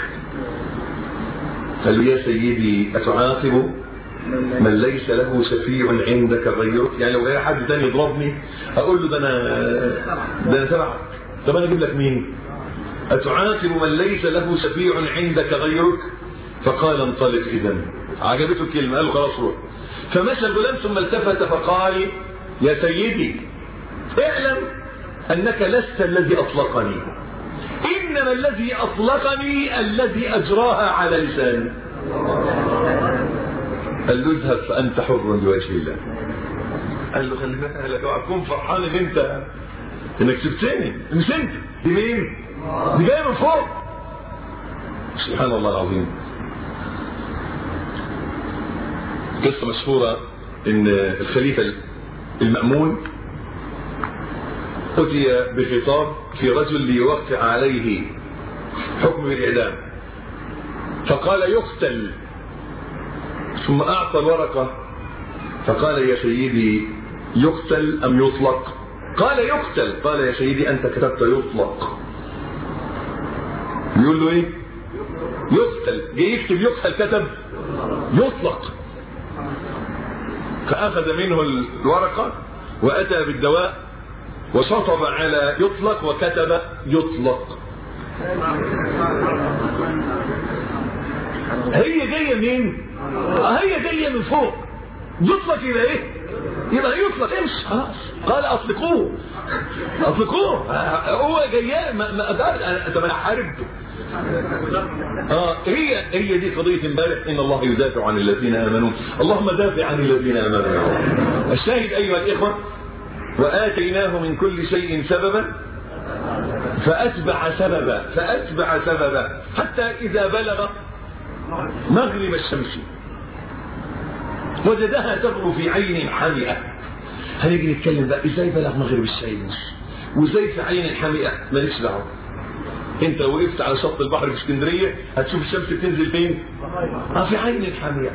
قال يا سيدي اتعاقب من ليس له شفيع عندك غيرك يعني لو جاي حد تاني يضربني اقول له ده انا ده انا تبعك طب انا اجيب لك مين اتعاقب من ليس له شفيع عندك غيرك فقال انطلق اذا عجبته الكلمه قال له خلاص روح فمشى الغلام ثم التفت فقال يا سيدي اعلم انك لست الذي اطلقني انما الذي اطلقني الذي اجراها على لساني قال له اذهب فانت حر بوجه الله قال له خلي بالك اوعى تكون فرحان ان انت انك سبتني مش انت دي مين؟ دي جايه من فوق سبحان الله العظيم قصه مشهوره ان الخليفه المأمون أتي بخطاب في رجل ليوقع عليه حكم الإعدام فقال يقتل ثم أعطى الورقة فقال يا سيدي يقتل أم يطلق قال يقتل قال يا سيدي أنت كتبت يطلق يقول له إيه يقتل جه يكتب يقتل كتب يطلق فأخذ منه الورقة وأتى بالدواء وشطب على يطلق وكتب يطلق هي جاية منين هي جاية من فوق يطلق يبقى ايه يبقى يطلق امشي خلاص قال اطلقوه اطلقوه هو جاي ما ما طب انا حارب اه هي هي دي قضيه امبارح ان الله يدافع عن الذين امنوا اللهم دافع عن الذين امنوا الشاهد ايها الاخوه واتيناه من كل شيء سببا فاتبع سببا فاتبع سببا حتى اذا بلغ مغرب الشمس وجدها تغرو في عين حمئة هنيجي نتكلم بقى ازاي بلغ مغرب الشمس وازاي في عين حمئة مالكش دعوه انت لو وقفت على شط البحر في اسكندريه هتشوف الشمس بتنزل فين؟ اه في عين حمئة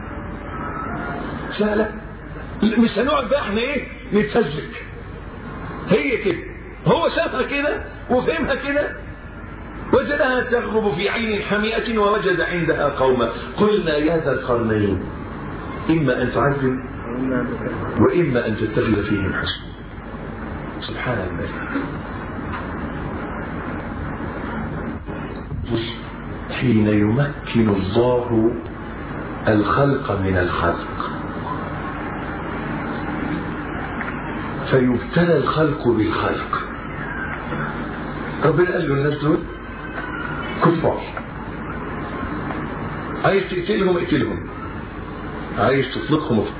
سهله مش هنقعد بقى احنا ايه نتفزلك هي كده هو شافها كده وفهمها كده وجدها تغرب في عين حمئة ووجد عندها قوما قلنا يا ذا القرنين إما أن تعذب وإما أن تتخذ فيهم حسنا سبحان الله حين يمكن الله الخلق من الخلق فيبتلى الخلق بالخلق ربنا قال له الناس دول كفار عايز تقتلهم اقتلهم عايز تطلقهم اطلق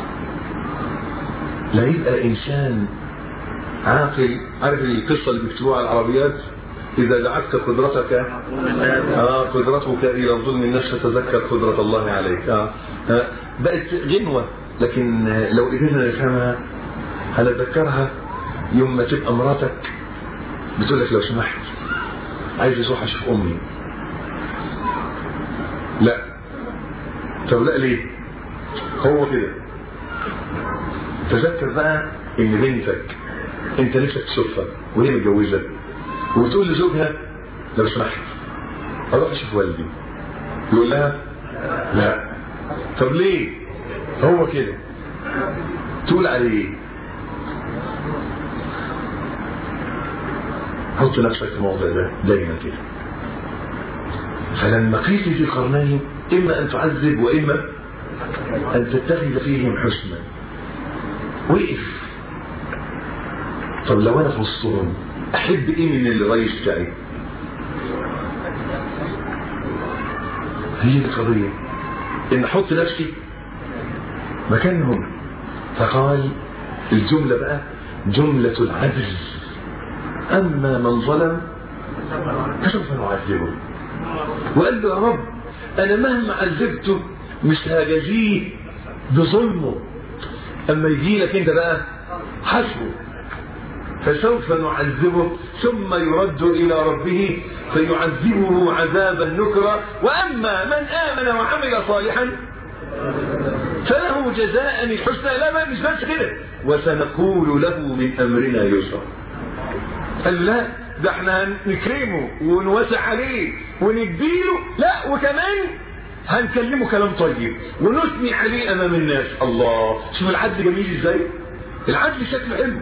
لا يبقى انسان عاقل عارف القصة اللي بيكتبوها على العربيات إذا دعتك قدرتك آه قدرتك إلى ظلم النفس فتذكر قدرة الله عليك آه. آه. بقت غنوة لكن لو قدرنا نفهمها هنتذكرها يوم ما تبقى مراتك بتقول لك لو سمحت عايز اروح اشوف امي لا طب لا ليه هو كده تذكر بقى ان بنتك انت نفسك تشوفها وهي متجوزه وتقول لزوجها لو سمحت اروح اشوف والدي يقول لها لا طب ليه هو كده تقول عليه حط نفسك في الموضع ده دايما كده فلما قيل في القرنين اما ان تعذب واما ان تتخذ فيهم حسنا وقف طب لو انا في وسطهم احب ايه من الرئيس بتاعي هي دي القضيه ان احط نفسي مكانهم فقال الجمله بقى جمله العدل أما من ظلم فسوف نعذبه وقال له يا رب أنا مهما عذبته مش هجازيه بظلمه أما يجي لك أنت بقى حسبه فسوف نعذبه ثم يرد إلى ربه فيعذبه عذابا نكرا وأما من آمن وعمل صالحا فله جزاء الحسنى لا ما مش بس كده وسنقول له من أمرنا يسرا قال لا ده احنا نكرمه ونوسع عليه ونديله لا وكمان هنكلمه كلام طيب ونثني عليه امام الناس الله شوف العدل جميل ازاي العدل شكله حلو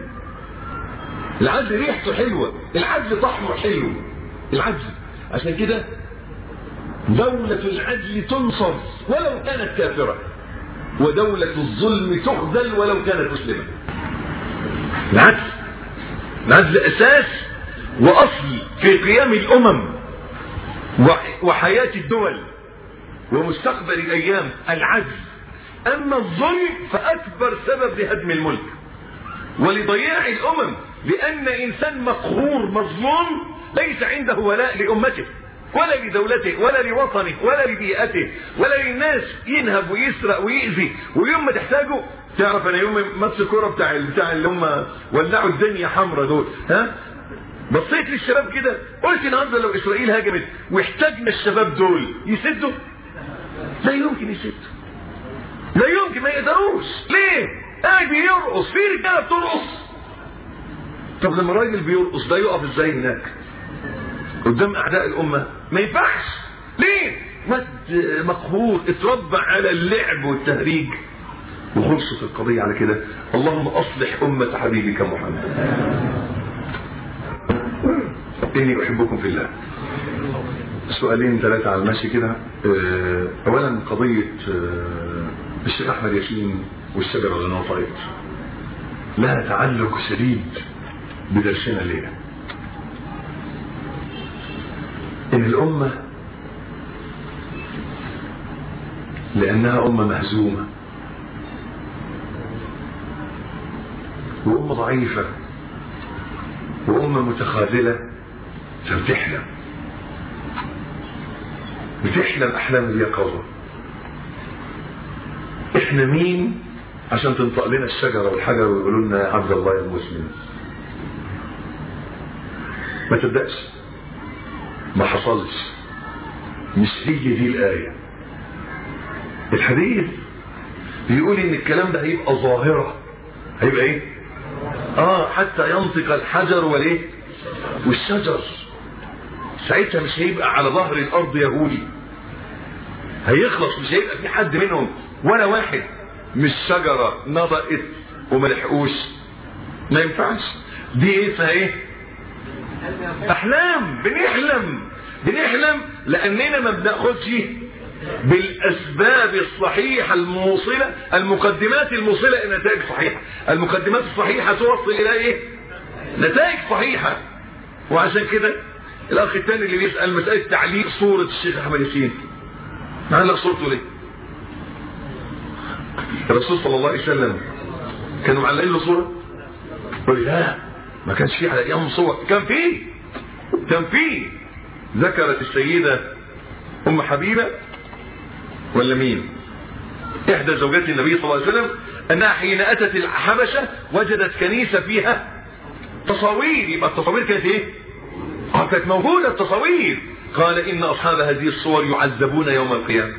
العدل ريحته حلوه العدل طعمه حلو العدل عشان كده دولة العدل تنصر ولو كانت كافرة ودولة الظلم تخذل ولو كانت مسلمة العدل العدل أساس وأصل في قيام الأمم وحياة الدول ومستقبل الأيام العدل أما الظلم فأكبر سبب لهدم الملك ولضياع الأمم لأن إنسان مقهور مظلوم ليس عنده ولاء لأمته ولا لدولته ولا لوطنه ولا لبيئته ولا للناس ينهب ويسرق ويأذي ويوم ما تحتاجه تعرف انا يوم ماتش الكوره بتاع بتاع اللي هم ولعوا الدنيا حمراء دول ها بصيت للشباب كده قلت النهارده لو اسرائيل هاجمت واحتاجنا الشباب دول يسدوا لا يمكن يسدوا لا يمكن ما يقدروش ليه قاعد بيرقص في رجاله بترقص طب لما راجل بيرقص ده يقف ازاي هناك قدام اعداء الامه ما ينفعش ليه مد مقهور اتربى على اللعب والتهريج وخلصت القضية على كده اللهم أصلح أمة حبيبك محمد إني أحبكم في الله سؤالين ثلاثة على الماشي كده أولا قضية الشيخ أحمد ياسين والشجرة اللي نطقت لها تعلق شديد بدرسنا الليلة إن الأمة لأنها أمة مهزومة وأمة ضعيفة وأمة متخاذلة فبتحلم بتحلم أحلام اليقظة احنا مين عشان تنطق لنا الشجرة والحجر ويقولوا لنا يا عبد الله يا مسلم ما تبدأش ما حصلش مش هي دي الآية الحديث بيقول ان الكلام ده هيبقى ظاهرة هيبقى ايه اه حتى ينطق الحجر والايه والشجر ساعتها مش هيبقى على ظهر الارض يهودي هيخلص مش هيبقى في حد منهم ولا واحد مش شجرة نطقت وما لحقوش ما ينفعش دي ايه فيها ايه احلام بنحلم بنحلم لاننا ما بناخدش بالاسباب الصحيحه الموصله المقدمات الموصله الى نتائج صحيحه المقدمات الصحيحه توصل الى ايه نتائج صحيحه وعشان كده الاخ الثاني اللي بيسال مساله تعليق صوره الشيخ احمد ياسين معلق صورته ليه الرسول صلى الله عليه وسلم كانوا معلقين له صوره قال لا ما كانش فيه على ايام صور كان فيه كان فيه ذكرت السيده ام حبيبه ولا مين احدى زوجات النبي صلى الله عليه وسلم انها حين اتت الحبشة وجدت كنيسة فيها تصاوير يبقى التصاوير كانت ايه اه كانت موجودة التصاوير قال ان اصحاب هذه الصور يعذبون يوم القيامة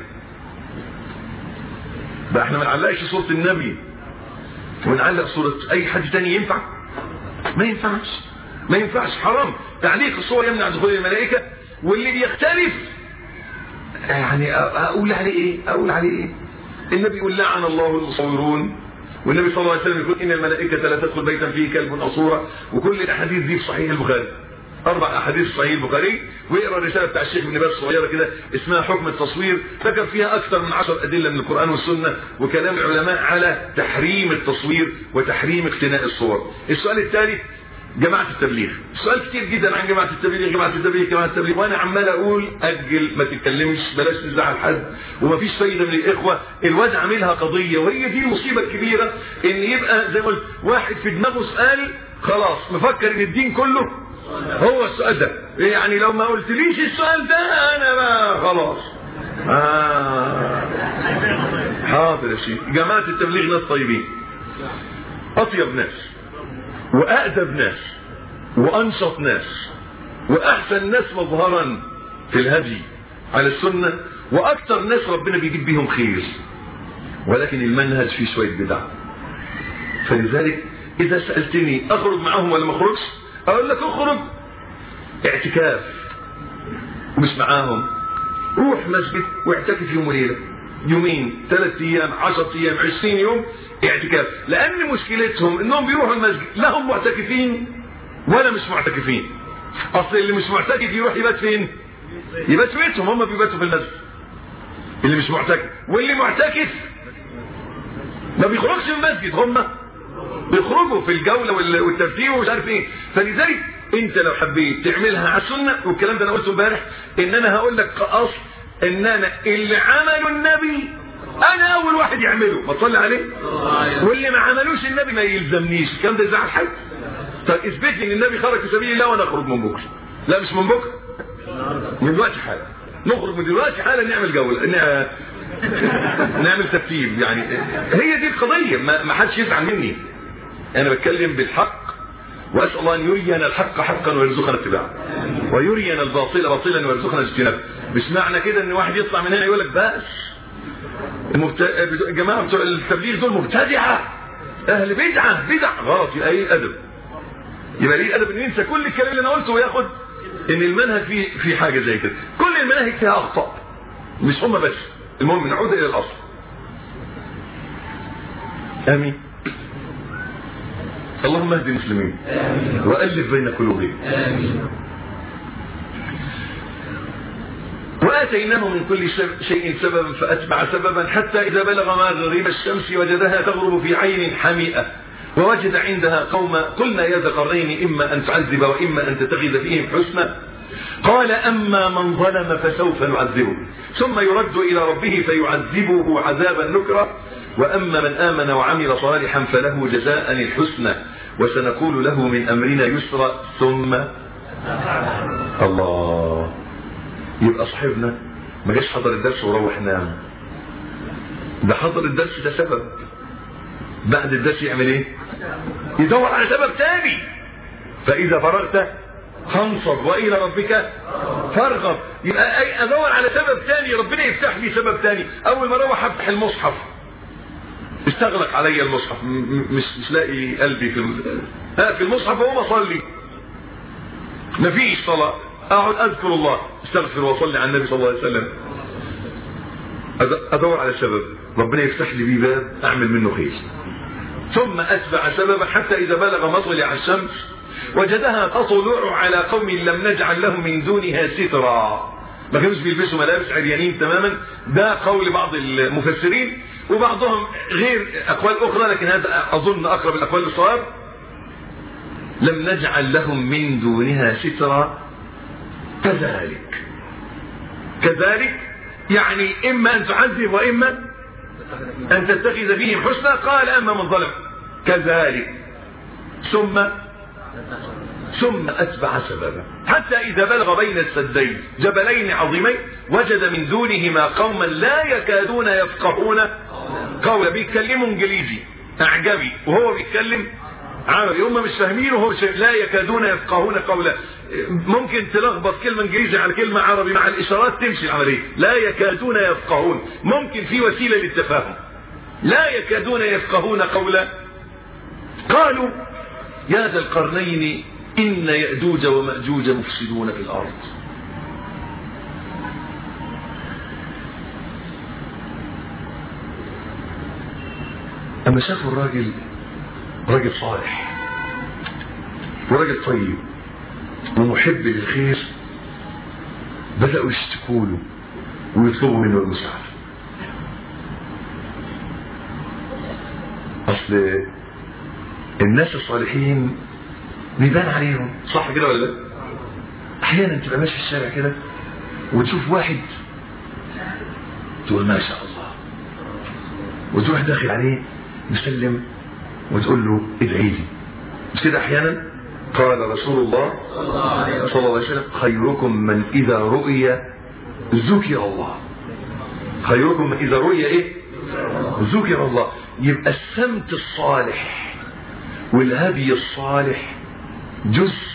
بقى احنا ما نعلقش صورة النبي ونعلق صورة اي حد تاني ينفع ما ينفعش ما ينفعش حرام تعليق الصور يمنع دخول الملائكة واللي بيختلف يعني اقول عليه ايه اقول عليه ايه النبي يقول لعن الله المصورون والنبي صلى الله عليه وسلم يقول ان الملائكه لا تدخل بيتا فيه كلب او صوره وكل الاحاديث دي في صحيح البخاري اربع احاديث في صحيح البخاري واقرا الرساله بتاع الشيخ ابن باز صغيره كده اسمها حكم التصوير ذكر فيها اكثر من عشر ادله من القران والسنه وكلام العلماء على تحريم التصوير وتحريم اقتناء الصور السؤال الثالث جماعة التبليغ سؤال كتير جدا عن جماعة التبليغ جماعة التبليغ جماعة التبليغ وانا عمال اقول اجل ما تتكلمش بلاش تزعل حد ومفيش فايدة من الاخوة الواد عاملها قضية وهي دي المصيبة الكبيرة ان يبقى زي ما قلت واحد في دماغه سؤال خلاص مفكر ان الدين كله هو السؤال ده يعني لو ما قلتليش السؤال ده انا ما خلاص آه. حاضر يا شيخ جماعة التبليغ ناس طيبين اطيب ناس وأأدب ناس وأنشط ناس وأحسن ناس مظهرا في الهدي على السنة وأكثر ناس ربنا بيجيب بيهم خير ولكن المنهج فيه شوية بدع فلذلك إذا سألتني أخرج معهم ولا ما أخرجش أقول لك أخرج اعتكاف ومش معاهم روح مسجد واعتكف يوم وليلة يومين ثلاث أيام عشرة أيام عشرين يوم اعتكاف لان مشكلتهم انهم بيروحوا المسجد لا هم معتكفين ولا مش معتكفين اصل اللي مش معتكف يروح يبات فين يبات في بيتهم هم بيباتوا في المسجد اللي مش معتكف واللي معتكف ما بيخرجش من المسجد هم بيخرجوا في الجولة والترتيب ومش عارف ايه فلذلك انت لو حبيت تعملها على السنة والكلام ده انا قلته امبارح ان انا هقول لك اصل ان انا اللي عمله النبي انا اول واحد يعمله ما تصلي عليه واللي ما عملوش النبي ما يلزمنيش الكلام ده يزعل حد طب اثبت لي ان النبي خرج في سبيل الله وانا اخرج من بكره لا مش من بكره من دلوقتي حالا نخرج من دلوقتي حالا نعمل جوله نعمل ترتيب يعني هي دي القضيه ما حدش يزعل مني انا بتكلم بالحق واسال الله ان يرينا الحق حقا ويرزقنا اتباعه ويرينا الباطل باطلا ويرزقنا اجتنابه مش معنى كده ان واحد يطلع من هنا يقول لك بس المبت... الجماعة بتوع التبليغ دول مبتدعة اهل بدعة بدع غلط يبقى ايه الادب يبقى ليه الادب انه ينسى كل الكلام اللي انا قلته وياخد ان المنهج فيه في حاجة زي كده كل المناهج فيها اخطاء مش هم بس المهم نعود الى الاصل امين اللهم اهد المسلمين والف بين قلوبهم وآتيناه من كل شيء سببا فأتبع سببا حتى إذا بلغ مغرب الشمس وجدها تغرب في عين حميئة ووجد عندها قوما قلنا يا ذا قرين إما أن تعذب وإما أن تتخذ فيهم حسنا قال أما من ظلم فسوف نعذبه ثم يرد إلى ربه فيعذبه عذابا نكرا وأما من آمن وعمل صالحا فله جزاء الحسنى وسنقول له من أمرنا يسرا ثم الله يبقى صاحبنا ما جاش حضر الدرس وروح نام ده حضر الدرس ده سبب بعد الدرس يعمل ايه يدور على سبب تاني فاذا فرغت فانصب والى ربك فارغب يبقى أي ادور على سبب تاني ربنا يفتح لي سبب تاني اول ما اروح افتح المصحف استغلق علي المصحف مش مش لاقي قلبي في ها في المصحف اقوم اصلي مفيش صلاه اقعد اذكر الله استغفر واصلي على النبي صلى الله عليه وسلم ادور على سبب ربنا يفتح لي بيه باب اعمل منه خير ثم اتبع سببا حتى اذا بلغ مطلع الشمس وجدها تطلع على قوم لم نجعل لهم من دونها سترا ما كانوش بيلبسوا ملابس عريانين تماما ده قول بعض المفسرين وبعضهم غير اقوال اخرى لكن هذا اظن اقرب الاقوال للصواب لم نجعل لهم من دونها سترا كذلك كذلك يعني اما ان تعذب واما ان تتخذ بهم حسنا قال اما من ظلم كذلك ثم ثم اتبع سببا حتى اذا بلغ بين السدين جبلين عظيمين وجد من دونهما قوما لا يكادون يفقهون قولا بيتكلموا انجليزي اعجمي وهو بيتكلم عربي هم مش فاهمين وهو مش لا يكادون يفقهون قولا ممكن تلخبط كلمة انجليزي على كلمة عربي مع الاشارات تمشي العملية لا يكادون يفقهون ممكن في وسيلة للتفاهم لا يكادون يفقهون قولا قالوا يا ذا القرنين إن يأجوج ومأجوج مفسدون في الأرض أما شافوا الراجل راجل صالح وراجل طيب ومحب للخير بدأوا يشتكوا له ويطلبوا منه المساعدة أصل الناس الصالحين بيبان عليهم صح كده ولا لا احيانا تبقى ماشي في الشارع كده وتشوف واحد تقول ما شاء الله وتروح داخل عليه مسلم وتقول له ادعي لي مش كده احيانا قال رسول الله صلى الله عليه وسلم خيركم من اذا رؤي ذكر الله خيركم من اذا رؤي ايه ذكر الله يبقى السمت الصالح والهدي الصالح جزء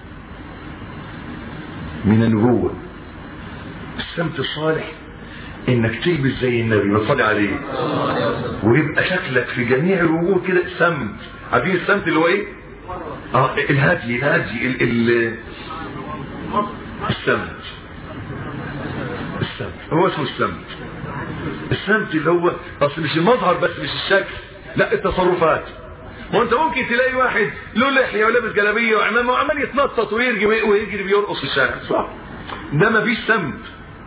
من النبوة السمت الصالح انك تلبس زي النبي وتصلي عليه ويبقى شكلك في جميع الوجوه كده سمت عارفين السمت اللي هو ايه اه الهدي الهدي ال ال السمت السمت هو اسمه السمت السمت اللي هو اصل مش المظهر بس مش الشكل لا التصرفات ما انت ممكن تلاقي واحد له لحيه ولابس جلابيه وعمامه وعمال يتنطط ويرجي ويجري بيرقص في الشارع صح ده ما فيش سمت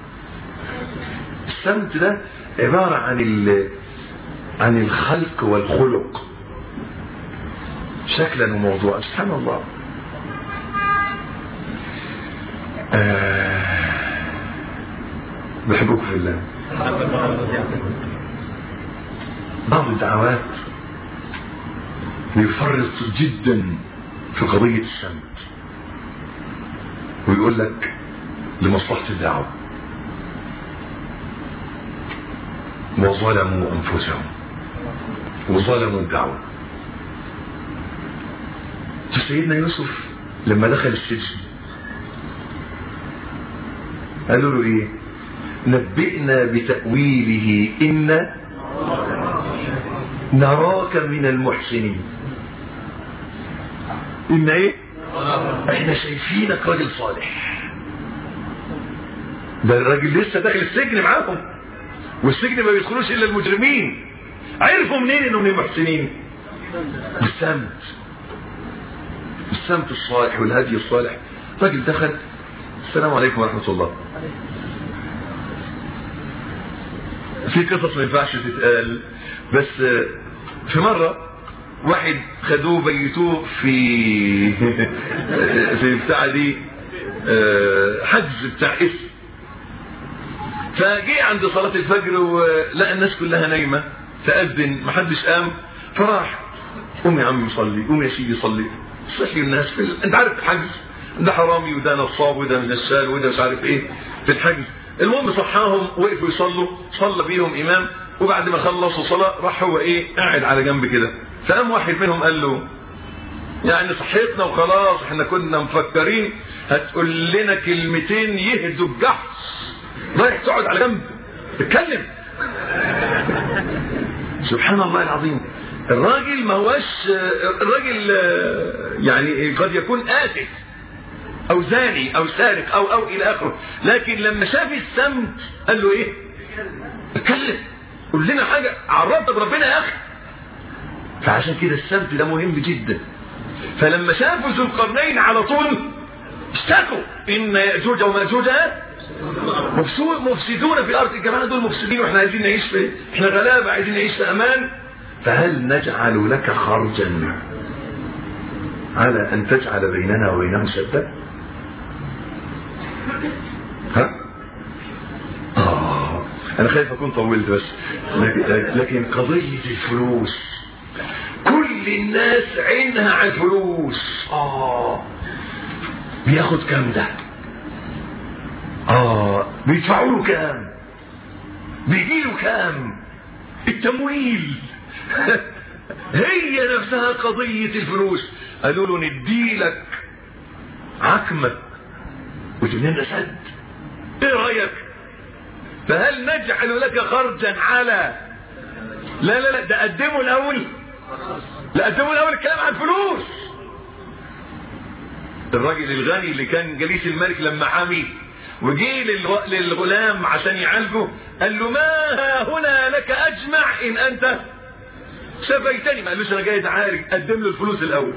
السمت ده عباره عن ال عن الخلق والخلق شكلا وموضوعا سبحان الله آه بحبكم في الله بعض الدعوات يفرط جدا في قضية السمت ويقول لك لمصلحة الدعوة وظلموا أنفسهم وظلموا الدعوة فسيدنا يوسف لما دخل السجن قالوا له ايه نبئنا بتأويله إن نراك من المحسنين إن إيه احنا شايفينك راجل صالح ده الراجل لسه داخل السجن معاهم والسجن ما بيدخلوش إلا المجرمين عرفوا منين إنه من المحسنين بالسمت السمت الصالح والهدي الصالح راجل دخل السلام عليكم ورحمة الله في قصص ما ينفعش تتقال بس في مرة واحد خدوه بيتوه في في بتاع دي حجز بتاع اسم فجي عند صلاة الفجر ولقى الناس كلها نايمة فأذن محدش قام فراح قوم يا عم صلي قوم يا سيدي صلي صحي الناس في ال... انت عارف الحجز ده حرامي وده نصاب وده نشال وده مش عارف ايه في الحجز المهم صحاهم وقفوا يصلوا صلى بيهم امام وبعد ما خلصوا صلاة راح هو ايه قاعد على جنب كده فقام واحد منهم قال له يعني صحيتنا وخلاص احنا كنا مفكرين هتقول لنا كلمتين يهدوا الجحص رايح تقعد على جنب اتكلم سبحان الله العظيم الراجل ما هوش الراجل يعني قد يكون آسف او زاني او سارق او او الى اخره لكن لما شاف السمت قال له ايه اتكلم قول لنا حاجة عرضت بربنا يا اخي فعشان كده السمت ده مهم جدا فلما شافوا ذو القرنين على طول اشتكوا ان ياجوج وماجوج مفسدون في الارض الجماعه دول مفسدين واحنا عايزين نعيش في احنا غلابه عايزين نعيش في امان فهل نجعل لك خرجا على ان تجعل بيننا وبينهم سدا ها آه. انا خايف اكون طولت بس لكن قضيه الفلوس كل الناس عينها على الفلوس اه بياخد كام ده اه بيدفعوا له كام بيجي له كام التمويل هي نفسها قضية الفلوس قالوا له نديلك عكمة وتنين سد ايه رأيك فهل نجعل لك خرجا على لا لا لا ده قدموا الاول لا قدموا الاول الكلام عن الفلوس الراجل الغني اللي كان جليس الملك لما حامي وجي للغلام عشان يعالجه قال له ما هنا لك اجمع ان انت سفيتني ما قالوش انا جاي اتعالج قدم له الفلوس الاول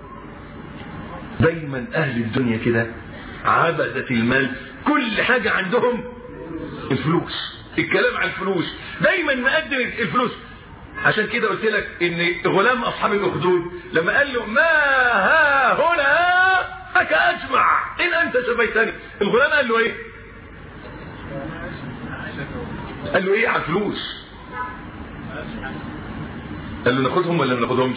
دايما اهل الدنيا كده عبدة المال كل حاجة عندهم الفلوس الكلام عن الفلوس دايما مقدم الفلوس عشان كده قلت لك ان غلام اصحاب الاخدود لما قال له ما ها هنا لك اجمع ان انت سبيتني الغلام قال له ايه قال له ايه على الفلوس قال له ناخدهم ولا ما ناخدهمش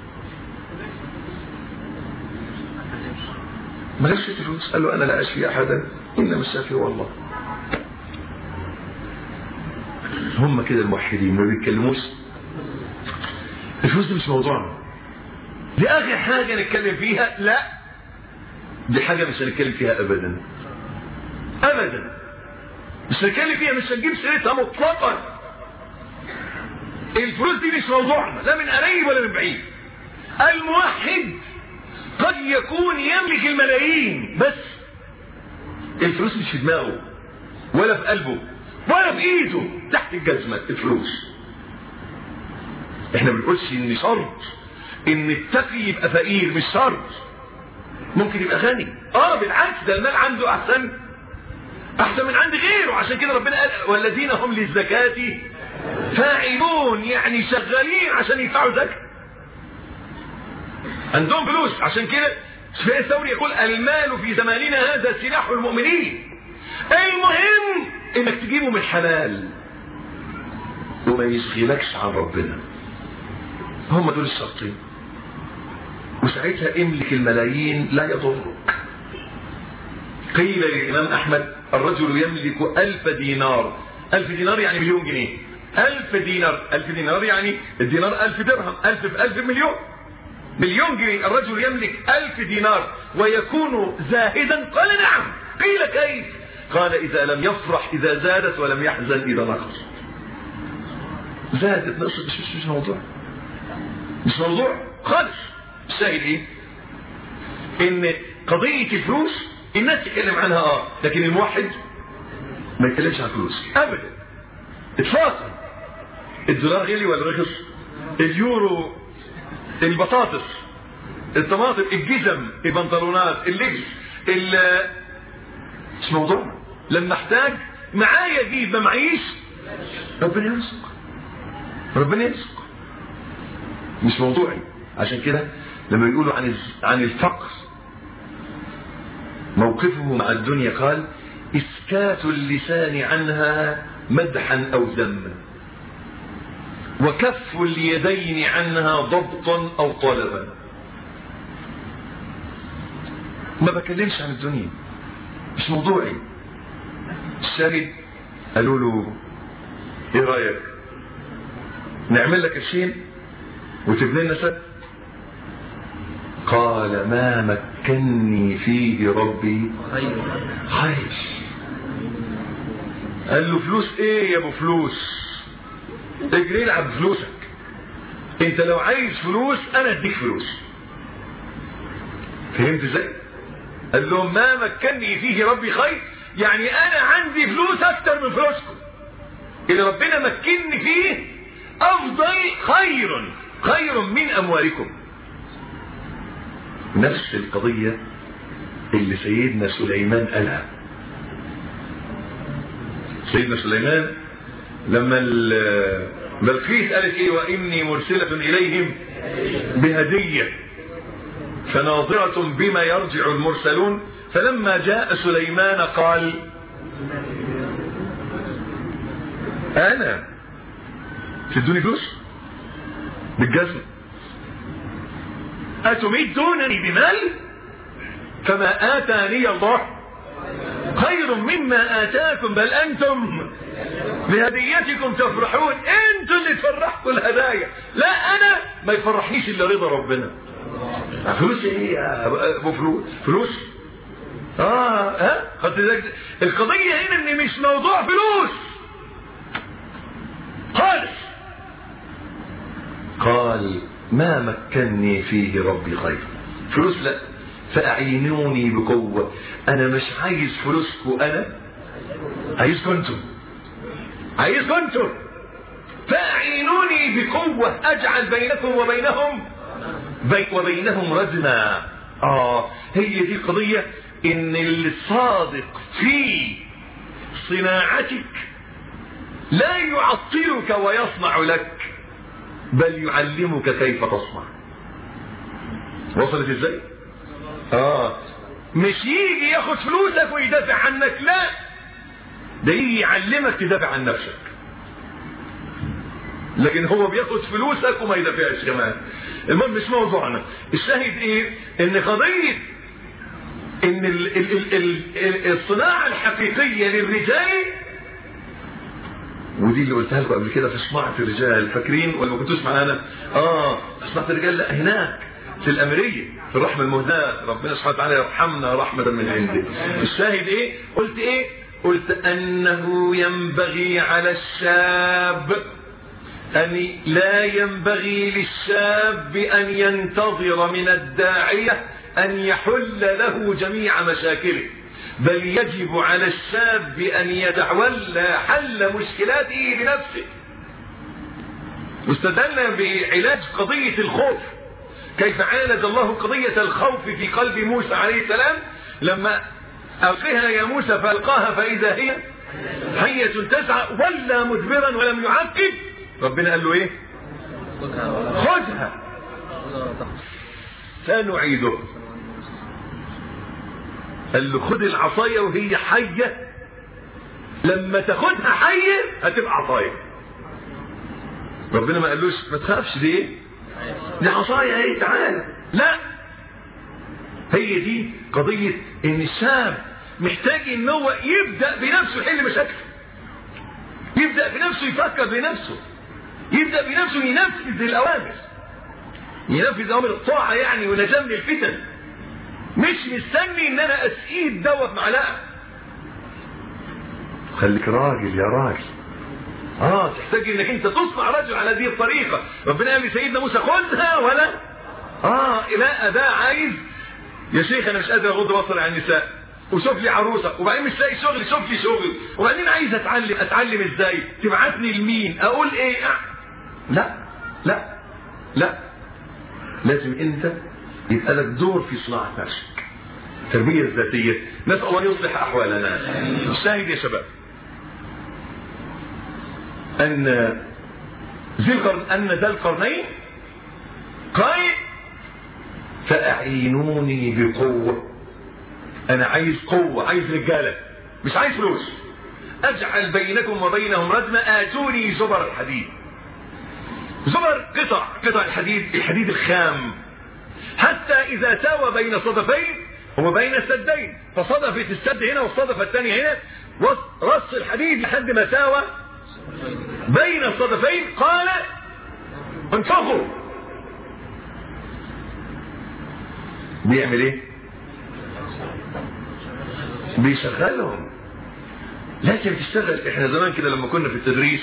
ما ليش فلوس قال له انا لا اشفي احدا انما الشافي هو الله هم كده الموحدين ما بيتكلموش الفلوس دي مش موضوعنا دي اخر حاجة نتكلم فيها لا دي حاجة مش هنتكلم فيها ابدا ابدا مش هنتكلم فيها مش هنجيب سيرتها مطلقا الفلوس دي مش موضوعنا لا من قريب ولا من بعيد الموحد قد يكون يملك الملايين بس الفلوس مش في دماغه ولا في قلبه ولا في ايده تحت الجزمة الفلوس احنا ما بنقولش ان شرط ان التقي يبقى فقير مش شرط ممكن يبقى غني اه بالعكس ده المال عنده احسن احسن من عند غيره عشان كده ربنا قال والذين هم للزكاة فاعلون يعني شغالين عشان يدفعوا زكاة عندهم فلوس عشان كده سفيان الثوري يقول المال في زماننا هذا سلاح المؤمنين المهم انك تجيبه من حلال وما يشغلكش عن ربنا هم دول الشرطين وساعتها املك الملايين لا يضرك قيل للإمام أحمد الرجل يملك ألف دينار ألف دينار يعني مليون جنيه ألف دينار ألف دينار يعني الدينار ألف درهم ألف في ألف مليون مليون جنيه الرجل يملك ألف دينار ويكون زاهدا قال نعم قيل كيف قال إذا لم يفرح إذا زادت ولم يحزن إذا نقص زادت نقصت مش, مش, مش موضوع مش موضوع خالص الشاهد ايه ان قضية الفلوس الناس تتكلم عنها اه لكن الموحد ما يتكلمش عن فلوس ابدا اتفاصل الدولار غلي ولا رخص اليورو البطاطس الطماطم الجزم البنطلونات اللبس ال مش موضوع لما احتاج معايا اجيب ما معيش ربنا يرزق ربنا يرزق مش موضوعي عشان كده لما يقولوا عن عن الفقر موقفه مع الدنيا قال اسكات اللسان عنها مدحا او ذما وكف اليدين عنها ضبطا او طلبا ما بكلمش عن الدنيا مش موضوعي الشاهد قالوا له ايه رايك نعمل لك قرشين وتبني لنا سد قال ما مكني فيه ربي خير قال له فلوس ايه يا ابو فلوس اجري العب فلوسك انت لو عايز فلوس انا اديك فلوس فهمت ازاي قال لهم ما مكني فيه ربي خير يعني انا عندي فلوس اكتر من فلوسكم اللي ربنا مكني فيه افضل خير خير من اموالكم نفس القضية اللي سيدنا سليمان قالها سيدنا سليمان لما بلقيس قالت ايه واني مرسلة اليهم بهدية فناظرة بما يرجع المرسلون فلما جاء سليمان قال انا تدوني فلوس بالجزم أتمدونني بمال فما آتاني الله خير مما آتاكم بل أنتم بهديتكم تفرحون أنتم اللي تفرحكم الهدايا لا أنا ما يفرحنيش إلا رضا ربنا فلوس إيه يا أبو فلوس فلوس آه ها خدت ذلك القضية هنا إن مش موضوع فلوس خالص قال ما مكني فيه ربي خير فلوس لا فأعينوني بقوة أنا مش عايز فلوسكم أنا عايزكم أنتم عايزكم أنتم فأعينوني بقوة أجعل بينكم وبينهم بي وبينهم ردما آه هي دي قضية إن الصادق في صناعتك لا يعطلك ويصنع لك بل يعلمك كيف تصنع وصلت ازاي اه مش يجي ياخد فلوسك ويدافع عنك لا ده يجي يعلمك تدافع عن نفسك لكن هو بياخد فلوسك وما يدافعش كمان المهم مش موضوعنا الشاهد ايه ان قضية ان ال ال ال ال ال الصناعة الحقيقية للرجال ودي اللي قلتها لكم قبل كده في صناعة الرجال فاكرين ولا ما كنتوش معانا اه صناعة الرجال لا هناك في الأمرية في الرحمة المهداة ربنا سبحانه وتعالى يرحمنا رحمة من عنده الشاهد ايه قلت ايه قلت انه ينبغي على الشاب أن لا ينبغي للشاب أن ينتظر من الداعية أن يحل له جميع مشاكله بل يجب على الشاب أن يتولى حل مشكلاته بنفسه واستدلنا بعلاج قضية الخوف كيف عالج الله قضية الخوف في قلب موسى عليه السلام لما ألقها يا موسى فألقاها فإذا هي حية تسعى ولا مدبرا ولم يعقب ربنا قال له ايه خذها سنعيده قال له خد العصاية وهي حية لما تاخدها حية هتبقى عصاية ربنا ما قالوش ما تخافش دي دي عصاية ايه تعالى لا هي دي قضية ان الشاب محتاج ان هو يبدأ بنفسه يحل مشاكله يبدأ بنفسه يفكر بنفسه يبدأ بنفسه ينفذ الأوامر ينفذ أوامر الطاعة يعني ونجم الفتن مش مستني ان انا اسقيه الدواء بمعلقه خليك راجل يا راجل اه تحتاج انك انت تصنع رجل على هذه الطريقة ربنا قال لسيدنا موسى خذها ولا اه لا ده عايز يا شيخ انا مش قادر اغض بصري عن النساء وشوف لي عروسه وبعدين مش لاقي شغل شوف لي شغل وبعدين عايز اتعلم اتعلم ازاي تبعتني لمين اقول ايه أه؟ لا لا لا لازم انت يبقى لك دور في صناعة نفسك التربية الذاتية نسأل الله يصلح أحوالنا الشاهد يا شباب أن ذي القرن أن ذا القرنين قال فأعينوني بقوة أنا عايز قوة عايز رجالة مش عايز فلوس أجعل بينكم وبينهم ردما آتوني زبر الحديد زبر قطع قطع الحديد الحديد الخام حتى إذا ساوى بين صدفين وبين السدين فصدفت السد هنا والصدفة الثانية هنا رص الحديد لحد ما ساوى بين الصدفين قال انفقوا بيعمل ايه بيشغلهم لازم تشتغل احنا زمان كده لما كنا في التدريس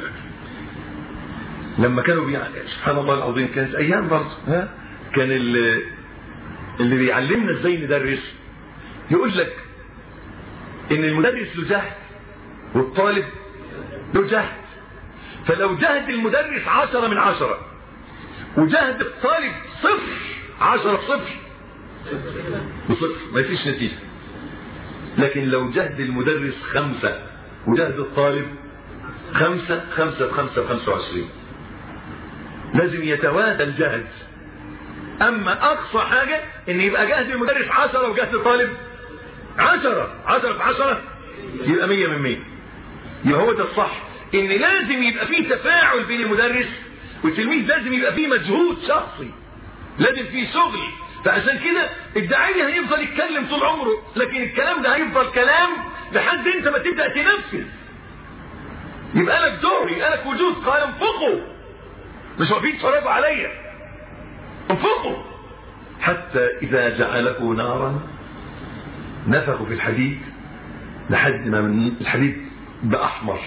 لما كانوا بيع... سبحان الله العظيم كانت ايام برضه ها كان اللي, اللي بيعلمنا ازاي ندرس يقول لك ان المدرس له جهد والطالب له جهد فلو جهد المدرس عشرة من عشرة وجهد الطالب صفر عشرة صفر بصفر ما فيش نتيجة لكن لو جهد المدرس خمسة وجهد الطالب خمسة خمسة بخمسة بخمسة وعشرين لازم يتوازى الجهد اما اقصى حاجة ان يبقى جهد المدرس عشرة وجهد الطالب عشرة عشرة في عشرة يبقى مية من مية يبقى هو ده الصح ان لازم يبقى فيه تفاعل بين المدرس والتلميذ لازم يبقى فيه مجهود شخصي لازم فيه شغل فعشان كده الداعية هيفضل يتكلم طول عمره لكن الكلام ده هيفضل كلام لحد انت ما تبدأ تنفذ يبقى لك دور يبقى لك وجود قال انفقوا مش واقفين تتفرجوا عليا انفقوا حتى اذا جعله نارا نفخوا في الحديد لحد ما من الحديد بقى احمر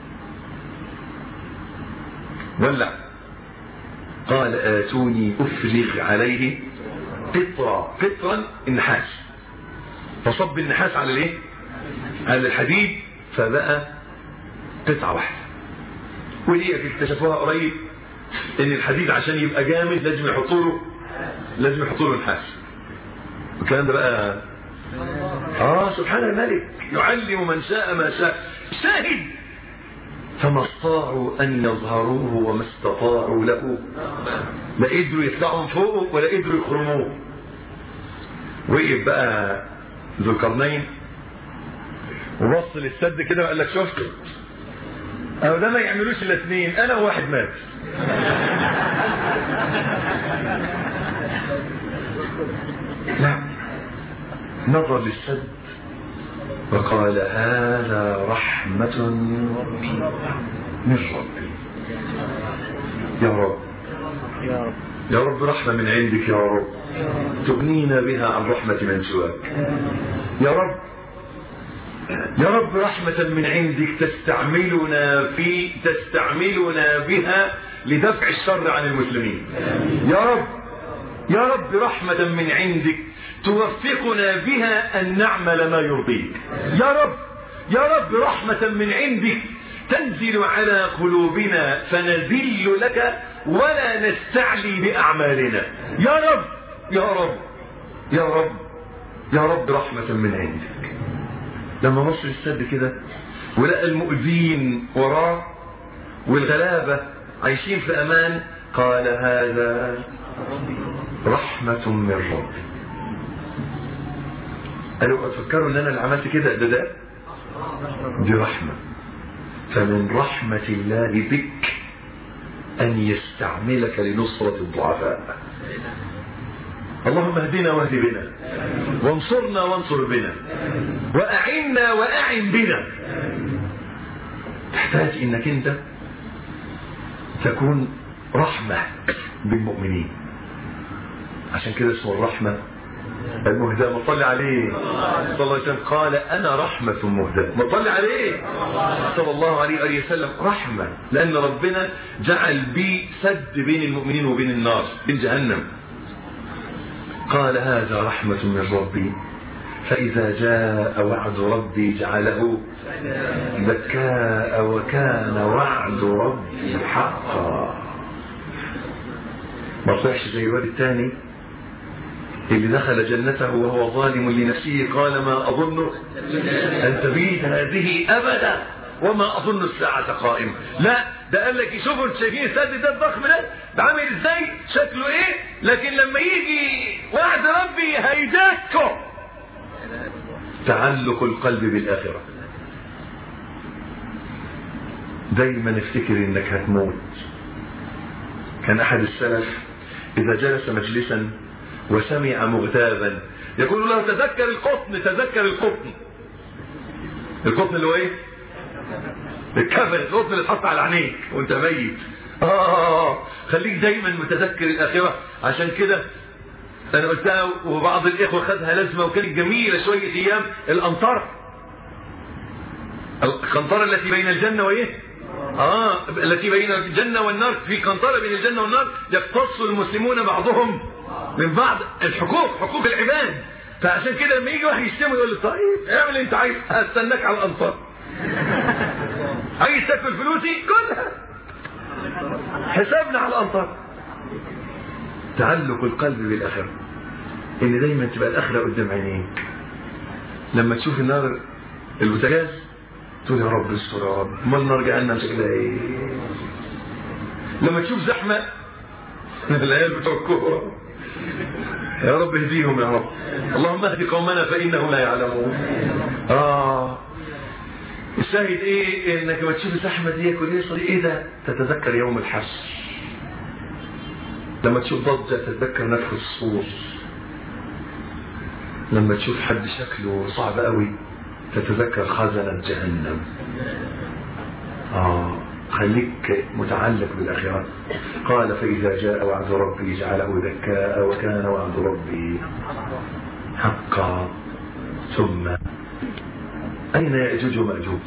ولع قال اتوني افرغ عليه قطرة قطرا النحاس فصب النحاس على الايه على الحديد فبقى قطعة واحدة ودي اكتشفوها قريب ان الحديد عشان يبقى جامد لازم يحطوا له لازم يحطوا له نحاس الكلام ده بقى اه سبحان الملك يعلم من شاء ما شاء شاهد فما استطاعوا ان يظهروه وما استطاعوا له لا قدروا يطلعوا من فوقه ولا قدروا يخرموه وقف بقى ذو القرنين وبص للسد كده وقال لك شفت او ده ما يعملوش الا اثنين انا وواحد مات لا نظر للسد وقال هذا رحمة من ربي من ربي يا رب يا رب يا رب رحمة من عندك يا رب تغنينا بها عن رحمة من سواك يا رب يا رب رحمة من عندك تستعملنا في تستعملنا بها لدفع الشر عن المسلمين يا رب يا رب رحمة من عندك توفقنا بها أن نعمل ما يرضيك يا رب يا رب رحمة من عندك تنزل على قلوبنا فنذل لك ولا نستعلي بأعمالنا يا رب يا رب يا رب يا رب رحمة من عندك لما مصر السد كده ولقى المؤذين وراه والغلابة عايشين في أمان قال هذا رحمة من ربي قالوا تفكروا ان انا اللي عملت كده ده ده دي رحمة فمن رحمة الله بك ان يستعملك لنصرة الضعفاء اللهم اهدنا واهد بنا وانصرنا وانصر بنا واعنا واعن بنا تحتاج انك انت تكون رحمة بالمؤمنين عشان كده اسمه الرحمة المهدى ما صلي عليه صلى الله عليه وسلم قال انا رحمة مهدى ما صلي عليه صلى الله عليه وآله وسلم رحمة لان ربنا جعل بي سد بين المؤمنين وبين النار بين جهنم قال هذا رحمة من ربي فإذا جاء وعد ربي جعله بكاء وكان وعد ربي حقا ما طلعش زي الواد الثاني اللي دخل جنته وهو ظالم لنفسه قال ما أظن أن تبيد هذه أبدا وما أظن الساعة قائمة لا ده قال لك شوفوا انتوا شايفين السد ده الضخم ده ده عامل ازاي شكله ايه لكن لما يجي وعد ربي هيدكه تعلق القلب بالآخرة دايما افتكر انك هتموت كان احد السلف اذا جلس مجلسا وسمع مغتابا يقول له تذكر القطن تذكر القطن القطن اللي هو ايه الكفن القطن اللي اتحط على عينيك وانت ميت آه خليك دايما متذكر الآخرة عشان كده أنا قلتها وبعض الإخوة خدها لازمة وكانت جميلة شوية أيام الأمطار القنطرة التي بين الجنة وإيه آه التي بين الجنة والنار في قنطرة بين الجنة والنار يقتص المسلمون بعضهم من بعض الحقوق حقوق العباد فعشان كده لما يجي واحد يشتمه يقول له طيب اعمل اللي انت عايز هستناك على الانصار عايز تاكل فلوسي كلها حسابنا على الانصار تعلق القلب بالاخره ان دايما تبقى الاخره قدام عينيك لما تشوف النار البوتاجاز تقول يا رب استر يا رب امال النار جهنم شكلها ايه لما تشوف زحمه العيال بتوع الكوره يا رب اهديهم يا رب اللهم اهد قومنا فانهم لا يعلمون اه الشاهد ايه انك لما تشوف الزحمه دي كل ايه ده تتذكر يوم الحشر لما تشوف ضجه تتذكر نفخ الصور لما تشوف حد شكله صعب قوي تتذكر خزنة جهنم آه خليك متعلق بالآخرة قال فإذا جاء وعد ربي جعله ذكاء وكان وعد ربي حقا ثم أين يأجوج ومأجوج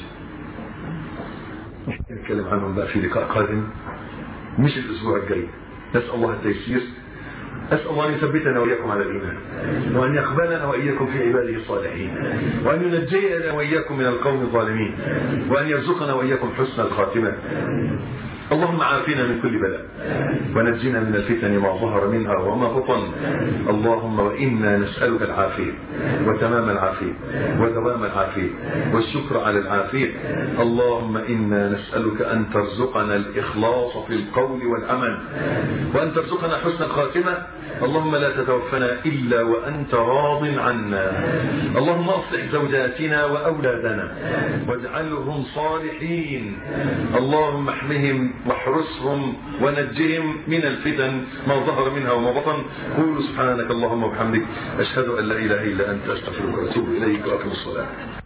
نتكلم عنهم بقى في لقاء قادم مش الأسبوع الجاي نسأل الله التيسير أسأل الله أن يثبتنا وإياكم على الإيمان وأن يقبلنا وإياكم في عباده الصالحين وأن ينجينا وإياكم من القوم الظالمين وأن يرزقنا وإياكم حسن الخاتمة اللهم عافنا من كل بلاء ونجنا من الفتن ما ظهر منها وما بطن اللهم وإنا نسألك العافية وتمام العافية ودوام العافية والشكر على العافية اللهم إنا نسألك أن ترزقنا الإخلاص في القول والعمل وأن ترزقنا حسن الخاتمة اللهم لا تتوفنا إلا وأنت راض عنا اللهم أصلح زوجاتنا وأولادنا واجعلهم صالحين اللهم احمهم واحرسهم ونجهم من الفتن ما ظهر منها وما بطن قولوا سبحانك اللهم وبحمدك أشهد أن لا إله إلا أنت أستغفرك وأتوب إليك وأقم الصلاة